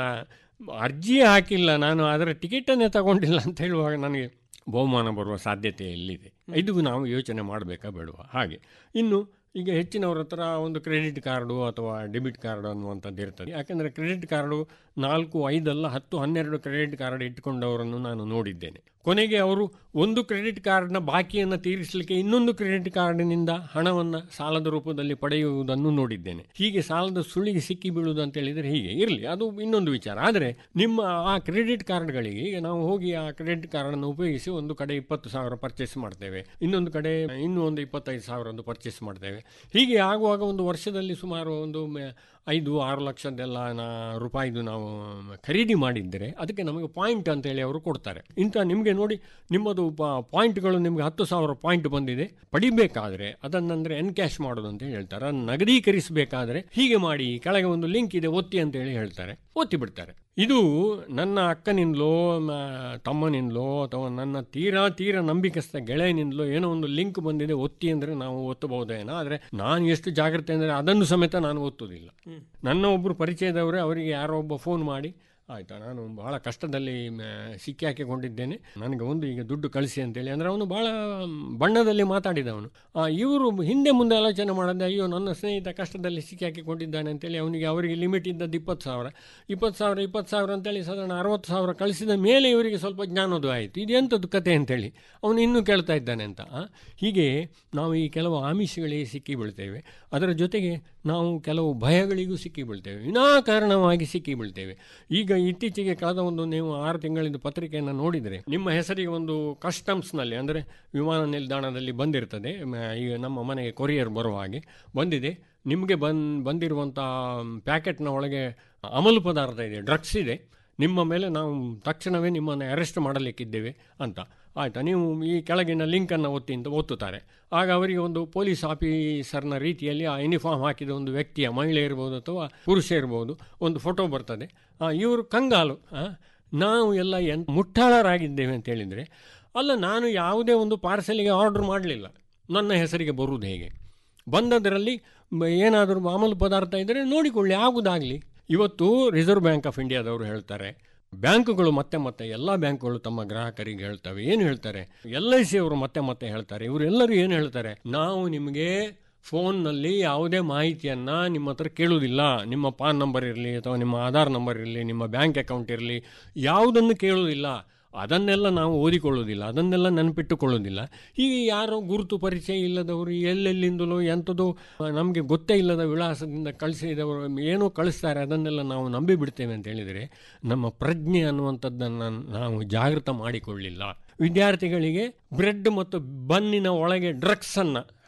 Speaker 12: ಅರ್ಜಿ ಹಾಕಿಲ್ಲ ನಾನು ಅದರ ಟಿಕೆಟನ್ನೇ ತಗೊಂಡಿಲ್ಲ ಅಂತ ಹೇಳುವಾಗ ನನಗೆ ಬಹುಮಾನ ಬರುವ ಸಾಧ್ಯತೆ ಎಲ್ಲಿದೆ ಇದು ನಾವು ಯೋಚನೆ ಮಾಡಬೇಕಾ ಬೇಡುವ ಹಾಗೆ ಇನ್ನು ಈಗ ಹೆಚ್ಚಿನವ್ರ ಹತ್ರ ಒಂದು ಕ್ರೆಡಿಟ್ ಕಾರ್ಡು ಅಥವಾ ಡೆಬಿಟ್ ಕಾರ್ಡು ಅನ್ನುವಂಥದ್ದು ಇರ್ತದೆ ಯಾಕೆಂದರೆ ಕ್ರೆಡಿಟ್ ಕಾರ್ಡು ನಾಲ್ಕು ಐದಲ್ಲ ಹತ್ತು ಹನ್ನೆರಡು ಕ್ರೆಡಿಟ್ ಕಾರ್ಡ್ ಇಟ್ಕೊಂಡವರನ್ನು ನಾನು ನೋಡಿದ್ದೇನೆ ಕೊನೆಗೆ ಅವರು ಒಂದು ಕ್ರೆಡಿಟ್ ಕಾರ್ಡ್ನ ಬಾಕಿಯನ್ನು ತೀರಿಸಲಿಕ್ಕೆ ಇನ್ನೊಂದು ಕ್ರೆಡಿಟ್ ಕಾರ್ಡಿನಿಂದ ಹಣವನ್ನು ಸಾಲದ ರೂಪದಲ್ಲಿ ಪಡೆಯುವುದನ್ನು ನೋಡಿದ್ದೇನೆ ಹೀಗೆ ಸಾಲದ ಸುಳಿಗೆ ಸಿಕ್ಕಿ ಬೀಳುವುದು ಅಂತ ಹೇಳಿದರೆ ಹೀಗೆ ಇರಲಿ ಅದು ಇನ್ನೊಂದು ವಿಚಾರ ಆದರೆ ನಿಮ್ಮ ಆ ಕ್ರೆಡಿಟ್ ಕಾರ್ಡ್ಗಳಿಗೆ ಈಗ ನಾವು ಹೋಗಿ ಆ ಕ್ರೆಡಿಟ್ ಕಾರ್ಡನ್ನು ಉಪಯೋಗಿಸಿ ಒಂದು ಕಡೆ ಇಪ್ಪತ್ತು ಸಾವಿರ ಪರ್ಚೇಸ್ ಮಾಡ್ತೇವೆ ಇನ್ನೊಂದು ಕಡೆ ಇನ್ನೂ ಒಂದು ಇಪ್ಪತ್ತೈದು ಸಾವಿರದ್ದು ಪರ್ಚೇಸ್ ಮಾಡ್ತೇವೆ ಹೀಗೆ ಆಗುವಾಗ ಒಂದು ವರ್ಷದಲ್ಲಿ ಸುಮಾರು ಒಂದು ಮ- ಐದು ಆರು ಲಕ್ಷದ್ದೆಲ್ಲ ನಾ ರೂಪಾಯಿದು ನಾವು ಖರೀದಿ ಮಾಡಿದ್ದರೆ ಅದಕ್ಕೆ ನಮಗೆ ಪಾಯಿಂಟ್ ಅಂತೇಳಿ ಅವರು ಕೊಡ್ತಾರೆ ಇಂಥ ನಿಮಗೆ ನೋಡಿ ನಿಮ್ಮದು ಪಾಯಿಂಟ್ಗಳು ನಿಮಗೆ ಹತ್ತು ಸಾವಿರ ಪಾಯಿಂಟ್ ಬಂದಿದೆ ಪಡಿಬೇಕಾದ್ರೆ ಅದನ್ನಂದ್ರೆ ಎನ್ಕ್ಯಾಶ್ ಮಾಡೋದು ಅಂತ ಹೇಳ್ತಾರೆ ಅದನ್ನು ನಗದೀಕರಿಸಬೇಕಾದ್ರೆ ಹೀಗೆ ಮಾಡಿ ಕೆಳಗೆ ಒಂದು ಲಿಂಕ್ ಇದೆ ಒತ್ತಿ ಅಂತ ಹೇಳಿ ಹೇಳ್ತಾರೆ ಒತ್ತಿ ಬಿಡ್ತಾರೆ ಇದು ನನ್ನ ಅಕ್ಕನಿಂದಲೋ ಮ- ತಮ್ಮನಿಂದಲೋ ಅಥವಾ ನನ್ನ ತೀರಾ ತೀರಾ ನಂಬಿಕಸ್ಥ ಗೆಳೆಯನಿಂದಲೋ ಏನೋ ಒಂದು ಲಿಂಕ್ ಬಂದಿದೆ ಒತ್ತಿ ಅಂದರೆ ನಾವು ಒತ್ತಬಹುದೇನೋ ಆದರೆ ನಾನು ಎಷ್ಟು ಜಾಗ್ರತೆ ಅಂದರೆ ಅದನ್ನು ಸಮೇತ ನಾನು ಒತ್ತುವುದಿಲ್ಲ ನನ್ನ ಒಬ್ಬರು ಪರಿಚಯದವರೇ ಅವರಿಗೆ ಯಾರೋ ಒಬ್ಬ ಫೋನ್ ಮಾಡಿ ಆಯಿತಾ ನಾನು ಬಹಳ ಕಷ್ಟದಲ್ಲಿ ಮ, ಸಿಕ್ಕಿ ಹಾಕಿಕೊಂಡಿದ್ದೇನೆ ನನಗೆ ಒಂದು ಈಗ ದುಡ್ಡು ಕಳಿಸಿ ಅಂತೇಳಿ ಅಂದರೆ ಅವನು ಭಾಳ ಬಣ್ಣದಲ್ಲಿ ಮಾತಾಡಿದವನು ಇವರು ಹಿಂದೆ ಮುಂದೆ ಆಲೋಚನೆ ಮಾಡದೆ ಅಯ್ಯೋ ನನ್ನ ಸ್ನೇಹಿತ ಕಷ್ಟದಲ್ಲಿ ಸಿಕ್ಕಿ ಹಾಕಿಕೊಂಡಿದ್ದಾನೆ ಅಂತೇಳಿ ಅವನಿಗೆ ಅವರಿಗೆ ಲಿಮಿಟ್ ಇದ್ದದ್ದು ಇಪ್ಪತ್ತು ಸಾವಿರ ಇಪ್ಪತ್ತು ಸಾವಿರ ಇಪ್ಪತ್ತು ಸಾವಿರ ಅಂತೇಳಿ ಸಾಧಾರಣ ಅರವತ್ತು ಸಾವಿರ ಕಳಿಸಿದ ಮೇಲೆ ಇವರಿಗೆ ಸ್ವಲ್ಪ ಜ್ಞಾನೋದಯ ಆಯಿತು ಇದು ಎಂಥದ್ದು ಕತೆ ಅಂತೇಳಿ ಅವನು ಇನ್ನೂ ಕೇಳ್ತಾ ಇದ್ದಾನೆ ಅಂತ ಆ? ಹೀಗೆ ನಾವು ಈ ಕೆಲವು ಆಮಿಷಗಳಿಗೆ ಸಿಕ್ಕಿ ಬೀಳ್ತೇವೆ ಅದರ ಜೊತೆಗೆ ನಾವು ಕೆಲವು ಭಯಗಳಿಗೂ ಸಿಕ್ಕಿ ಬೀಳ್ತೇವೆ ವಿನಾಕಾರಣವಾಗಿ ಸಿಕ್ಕಿ ಬೀಳ್ತೇವೆ ಈಗ ಇತ್ತೀಚೆಗೆ ಕಳೆದ ಒಂದು ನೀವು ಆರು ತಿಂಗಳಿಂದ ಪತ್ರಿಕೆಯನ್ನು ನೋಡಿದರೆ ನಿಮ್ಮ ಹೆಸರಿಗೆ ಒಂದು ಕಸ್ಟಮ್ಸ್ನಲ್ಲಿ ಅಂದರೆ ವಿಮಾನ ನಿಲ್ದಾಣದಲ್ಲಿ ಬಂದಿರ್ತದೆ ಮ- ಈಗ ನಮ್ಮ ಮನೆಗೆ ಕೊರಿಯರ್ ಬರುವ ಹಾಗೆ ಬಂದಿದೆ ನಿಮಗೆ ಬಂದ್ ಬಂದಿರುವಂಥ ಪ್ಯಾಕೆಟ್ನ ಒಳಗೆ ಅಮಲು ಪದಾರ್ಥ ಇದೆ ಡ್ರಗ್ಸ್ ಇದೆ ನಿಮ್ಮ ಮೇಲೆ ನಾವು ತಕ್ಷಣವೇ ನಿಮ್ಮನ್ನು ಅರೆಸ್ಟ್ ಮಾಡಲಿಕ್ಕಿದ್ದೇವೆ ಅಂತ ಆಯಿತಾ ನೀವು ಈ ಕೆಳಗಿನ ಲಿಂಕನ್ನು ಒತ್ತಿ ಅಂತ ಒತ್ತುತ್ತಾರೆ ಆಗ ಅವರಿಗೆ ಒಂದು ಪೊಲೀಸ್ ಆಫೀಸರ್ನ ರೀತಿಯಲ್ಲಿ ಆ ಯೂನಿಫಾರ್ಮ್ ಹಾಕಿದ ಒಂದು ವ್ಯಕ್ತಿಯ ಮಹಿಳೆ ಇರ್ಬೋದು ಅಥವಾ ಪುರುಷ ಇರ್ಬೋದು ಒಂದು ಫೋಟೋ ಬರ್ತದೆ ಆ, ಇವರು ಕಂಗಾಲು ಆ, ನಾವು ಎಲ್ಲ ಎಂತ ಮುಟ್ಟಾಳರಾಗಿದ್ದೇವೆ ಅಂತ ಹೇಳಿದರೆ ಅಲ್ಲ ನಾನು ಯಾವುದೇ ಒಂದು ಪಾರ್ಸೆಲಿಗೆ ಆರ್ಡರ್ ಮಾಡಲಿಲ್ಲ ನನ್ನ ಹೆಸರಿಗೆ ಬರುವುದು ಹೇಗೆ ಬಂದದರಲ್ಲಿ ಏನಾದರೂ ಮಾಮೂಲು ಪದಾರ್ಥ ಇದ್ದರೆ ನೋಡಿಕೊಳ್ಳಿ ಆಗುದಾಗಲಿ ಇವತ್ತು ರಿಸರ್ವ್ ಬ್ಯಾಂಕ್ ಆಫ್ ಇಂಡಿಯಾದವರು ಹೇಳ್ತಾರೆ ಬ್ಯಾಂಕುಗಳು ಮತ್ತೆ ಮತ್ತೆ ಎಲ್ಲ ಬ್ಯಾಂಕುಗಳು ತಮ್ಮ ಗ್ರಾಹಕರಿಗೆ ಹೇಳ್ತವೆ ಏನು ಹೇಳ್ತಾರೆ ಎಲ್ ಐ ಸಿ ಅವರು ಮತ್ತೆ ಮತ್ತೆ ಹೇಳ್ತಾರೆ ಇವರೆಲ್ಲರೂ ಏನು ಹೇಳ್ತಾರೆ ನಾವು ನಿಮಗೆ ಫೋನ್ನಲ್ಲಿ ಯಾವುದೇ ಮಾಹಿತಿಯನ್ನು ನಿಮ್ಮ ಹತ್ರ ಕೇಳುವುದಿಲ್ಲ ನಿಮ್ಮ ಪಾನ್ ನಂಬರ್ ಇರಲಿ ಅಥವಾ ನಿಮ್ಮ ಆಧಾರ್ ನಂಬರ್ ಇರಲಿ ನಿಮ್ಮ ಬ್ಯಾಂಕ್ ಅಕೌಂಟ್ ಇರಲಿ ಯಾವುದನ್ನು ಕೇಳುವುದಿಲ್ಲ ಅದನ್ನೆಲ್ಲ ನಾವು ಓದಿಕೊಳ್ಳೋದಿಲ್ಲ ಅದನ್ನೆಲ್ಲ ನೆನಪಿಟ್ಟುಕೊಳ್ಳೋದಿಲ್ಲ ಹೀಗೆ ಯಾರೋ ಗುರುತು ಪರಿಚಯ ಇಲ್ಲದವರು ಎಲ್ಲೆಲ್ಲಿಂದಲೋ ಎಂಥದೋ ನಮಗೆ ಗೊತ್ತೇ ಇಲ್ಲದ ವಿಳಾಸದಿಂದ ಕಳಿಸಿದವರು ಏನೋ ಕಳಿಸ್ತಾರೆ ಅದನ್ನೆಲ್ಲ ನಾವು ನಂಬಿ ಬಿಡ್ತೇವೆ ಅಂತ ಹೇಳಿದರೆ ನಮ್ಮ ಪ್ರಜ್ಞೆ ಅನ್ನುವಂಥದ್ದನ್ನು ನಾವು ಜಾಗೃತ ಮಾಡಿಕೊಳ್ಳಿಲ್ಲ ವಿದ್ಯಾರ್ಥಿಗಳಿಗೆ ಬ್ರೆಡ್ ಮತ್ತು ಬನ್ನಿನ ಒಳಗೆ ಡ್ರಗ್ಸನ್ನು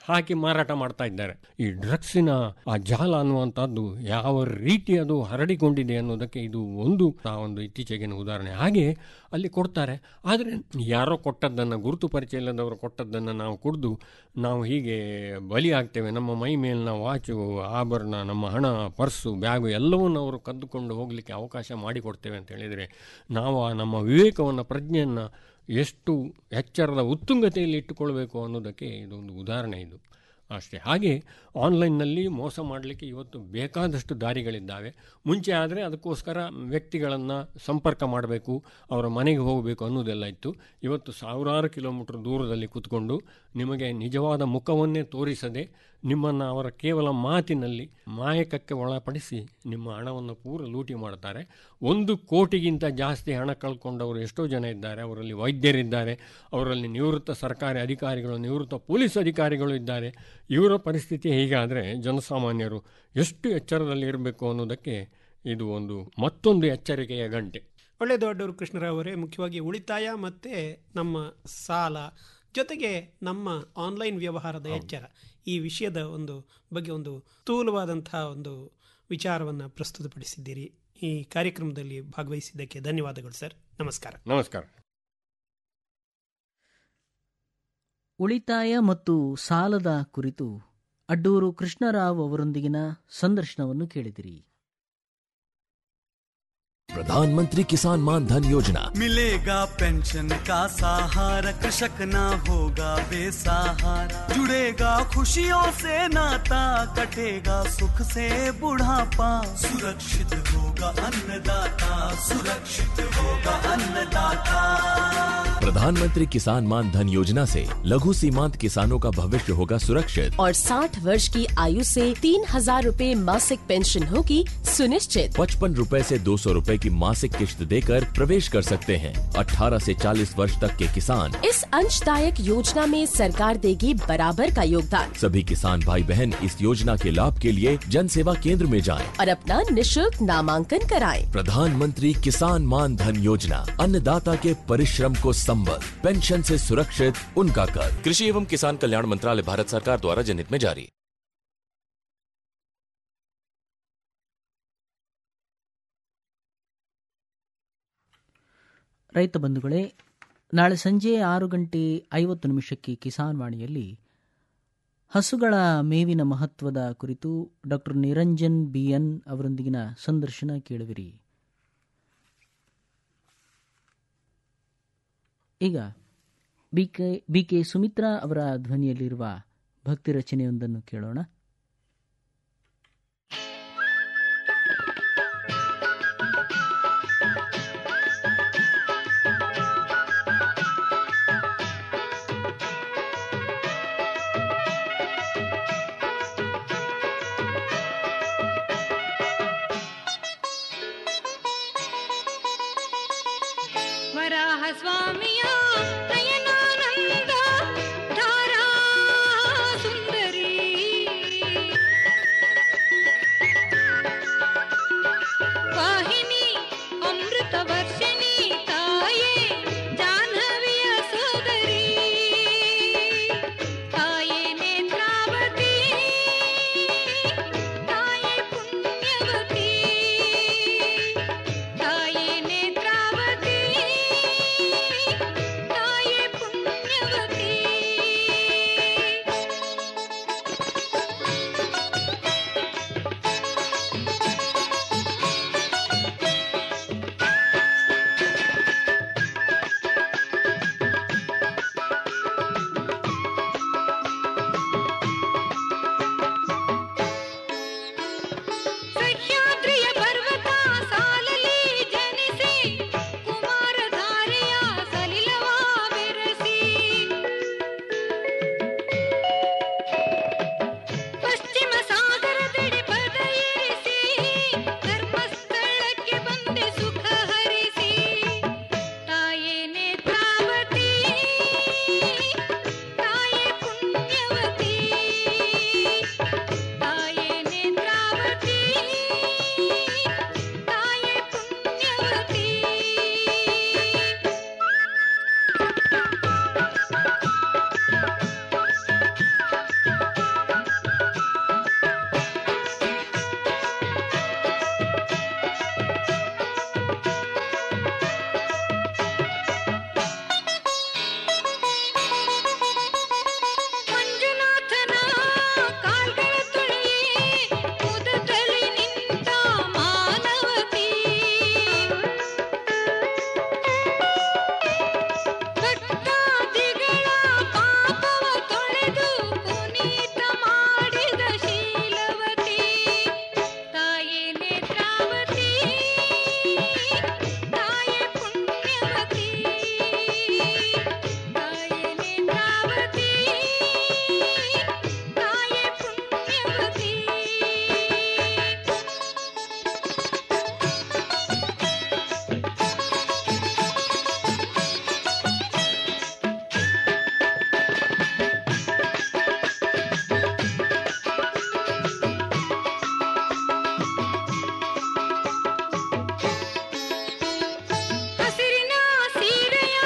Speaker 12: ಹಾಕಿ ಮಾರಾಟ ಮಾಡ್ತಾ ಇದ್ದಾರೆ ಈ ಡ್ರಗ್ಸಿನ ಆ ಜಾಲ ಅನ್ನುವಂಥದ್ದು ಯಾವ ರೀತಿ ಅದು ಹರಡಿಕೊಂಡಿದೆ ಅನ್ನೋದಕ್ಕೆ ಇದು ಒಂದು ಆ ಒಂದು ಇತ್ತೀಚೆಗಿನ ಉದಾಹರಣೆ ಹಾಗೆ ಅಲ್ಲಿ ಕೊಡ್ತಾರೆ ಆದರೆ ಯಾರೋ ಕೊಟ್ಟದ್ದನ್ನು ಗುರುತು ಪರಿಚಯ ಇಲ್ಲದವರು ಕೊಟ್ಟದ್ದನ್ನು ನಾವು ಕುಡಿದು ನಾವು ಹೀಗೆ ಬಲಿ ಆಗ್ತೇವೆ ನಮ್ಮ ಮೈ ಮೇಲಿನ ವಾಚು ಆಭರಣ ನಮ್ಮ ಹಣ ಪರ್ಸು ಬ್ಯಾಗು ಎಲ್ಲವನ್ನು ಅವರು ಕದ್ದುಕೊಂಡು ಹೋಗಲಿಕ್ಕೆ ಅವಕಾಶ ಮಾಡಿಕೊಡ್ತೇವೆ ಅಂತ ಹೇಳಿದರೆ ನಾವು ಆ ನಮ್ಮ ವಿವೇಕವನ್ನು ಪ್ರಜ್ಞೆಯನ್ನು ಎಷ್ಟು ಎಚ್ಚರದ ಉತ್ತುಂಗತೆಯಲ್ಲಿ ಇಟ್ಟುಕೊಳ್ಬೇಕು ಅನ್ನೋದಕ್ಕೆ ಇದೊಂದು ಉದಾಹರಣೆ ಇದು ಅಷ್ಟೇ ಹಾಗೆ ಆನ್ಲೈನ್ನಲ್ಲಿ ಮೋಸ ಮಾಡಲಿಕ್ಕೆ ಇವತ್ತು ಬೇಕಾದಷ್ಟು ದಾರಿಗಳಿದ್ದಾವೆ ಮುಂಚೆ ಆದರೆ ಅದಕ್ಕೋಸ್ಕರ ವ್ಯಕ್ತಿಗಳನ್ನು ಸಂಪರ್ಕ ಮಾಡಬೇಕು ಅವರ ಮನೆಗೆ ಹೋಗಬೇಕು ಅನ್ನೋದೆಲ್ಲ ಇತ್ತು ಇವತ್ತು ಸಾವಿರಾರು ಕಿಲೋಮೀಟರ್ ದೂರದಲ್ಲಿ ಕೂತ್ಕೊಂಡು ನಿಮಗೆ ನಿಜವಾದ ಮುಖವನ್ನೇ ತೋರಿಸದೆ ನಿಮ್ಮನ್ನು ಅವರ ಕೇವಲ ಮಾತಿನಲ್ಲಿ ಮಾಯಕಕ್ಕೆ ಒಳಪಡಿಸಿ ನಿಮ್ಮ ಹಣವನ್ನು ಪೂರ ಲೂಟಿ ಮಾಡ್ತಾರೆ ಒಂದು ಕೋಟಿಗಿಂತ ಜಾಸ್ತಿ ಹಣ ಕಳ್ಕೊಂಡವರು ಎಷ್ಟೋ ಜನ ಇದ್ದಾರೆ ಅವರಲ್ಲಿ ವೈದ್ಯರಿದ್ದಾರೆ ಅವರಲ್ಲಿ ನಿವೃತ್ತ ಸರ್ಕಾರಿ ಅಧಿಕಾರಿಗಳು ನಿವೃತ್ತ ಪೊಲೀಸ್ ಅಧಿಕಾರಿಗಳು ಇದ್ದಾರೆ ಇವರ ಪರಿಸ್ಥಿತಿ ಹೀಗಾದರೆ ಜನಸಾಮಾನ್ಯರು ಎಷ್ಟು ಎಚ್ಚರದಲ್ಲಿ ಇರಬೇಕು ಅನ್ನೋದಕ್ಕೆ ಇದು ಒಂದು ಮತ್ತೊಂದು ಎಚ್ಚರಿಕೆಯ ಗಂಟೆ
Speaker 11: ಒಳ್ಳೆಯದು ಅಡ್ಡೂರು ಕೃಷ್ಣರಾವ್ ಅವರೇ ಮುಖ್ಯವಾಗಿ ಉಳಿತಾಯ ಮತ್ತು ನಮ್ಮ ಸಾಲ ಜೊತೆಗೆ ನಮ್ಮ ಆನ್ಲೈನ್ ವ್ಯವಹಾರದ ಎಚ್ಚರ ಈ ವಿಷಯದ ಒಂದು ಬಗ್ಗೆ ಒಂದು ಸ್ಥೂಲವಾದಂತಹ ಒಂದು ವಿಚಾರವನ್ನು ಪ್ರಸ್ತುತಪಡಿಸಿದ್ದೀರಿ ಈ ಕಾರ್ಯಕ್ರಮದಲ್ಲಿ ಭಾಗವಹಿಸಿದ್ದಕ್ಕೆ ಧನ್ಯವಾದಗಳು ಸರ್ ನಮಸ್ಕಾರ
Speaker 12: ನಮಸ್ಕಾರ
Speaker 10: ಉಳಿತಾಯ ಮತ್ತು ಸಾಲದ ಕುರಿತು ಅಡ್ಡೂರು ಕೃಷ್ಣರಾವ್ ಅವರೊಂದಿಗಿನ ಸಂದರ್ಶನವನ್ನು ಕೇಳಿದಿರಿ
Speaker 13: प्रधानमंत्री किसान मान धन योजना
Speaker 14: मिलेगा पेंशन का सहारा कृषक ना होगा बेसहारा जुड़ेगा खुशियों से नाता कटेगा सुख से बुढ़ापा सुरक्षित होगा अन्नदाता सुरक्षित होगा अन्नदाता
Speaker 13: प्रधानमंत्री किसान मान धन योजना से लघु सीमांत किसानों का भविष्य होगा सुरक्षित
Speaker 15: और 60 वर्ष की आयु से तीन हजार रूपए मासिक पेंशन होगी सुनिश्चित
Speaker 13: पचपन रूपए से दो सौ रूपए की मासिक किश्त देकर प्रवेश कर सकते हैं 18 से 40 वर्ष तक के किसान
Speaker 15: इस अंशदायक योजना में सरकार देगी बराबर का योगदान
Speaker 13: सभी किसान भाई बहन इस योजना के लाभ के लिए जन सेवा केंद्र में जाएं।
Speaker 15: और अपना निशुल्क नामांकन कराएं।
Speaker 13: प्रधानमंत्री किसान मान धन योजना अन्नदाता के परिश्रम को संबल पेंशन से सुरक्षित उनका कर कृषि एवं किसान कल्याण मंत्रालय भारत सरकार द्वारा जनहित में जारी
Speaker 10: ರೈತ ಬಂಧುಗಳೇ ನಾಳೆ ಸಂಜೆ ಆರು ಗಂಟೆ ಐವತ್ತು ನಿಮಿಷಕ್ಕೆ ಕಿಸಾನ್ ವಾಣಿಯಲ್ಲಿ ಹಸುಗಳ ಮೇವಿನ ಮಹತ್ವದ ಕುರಿತು ಡಾಕ್ಟರ್ ನಿರಂಜನ್ ಬಿಎನ್ ಅವರೊಂದಿಗಿನ ಸಂದರ್ಶನ ಕೇಳುವಿರಿ ಈಗ ಬಿಕೆ ಬಿಕೆ ಸುಮಿತ್ರಾ ಅವರ ಧ್ವನಿಯಲ್ಲಿರುವ ಭಕ್ತಿ ರಚನೆಯೊಂದನ್ನು ಕೇಳೋಣ
Speaker 16: ವರಾಹ ಸ್ವಾಮಿಯ ಕೈಯ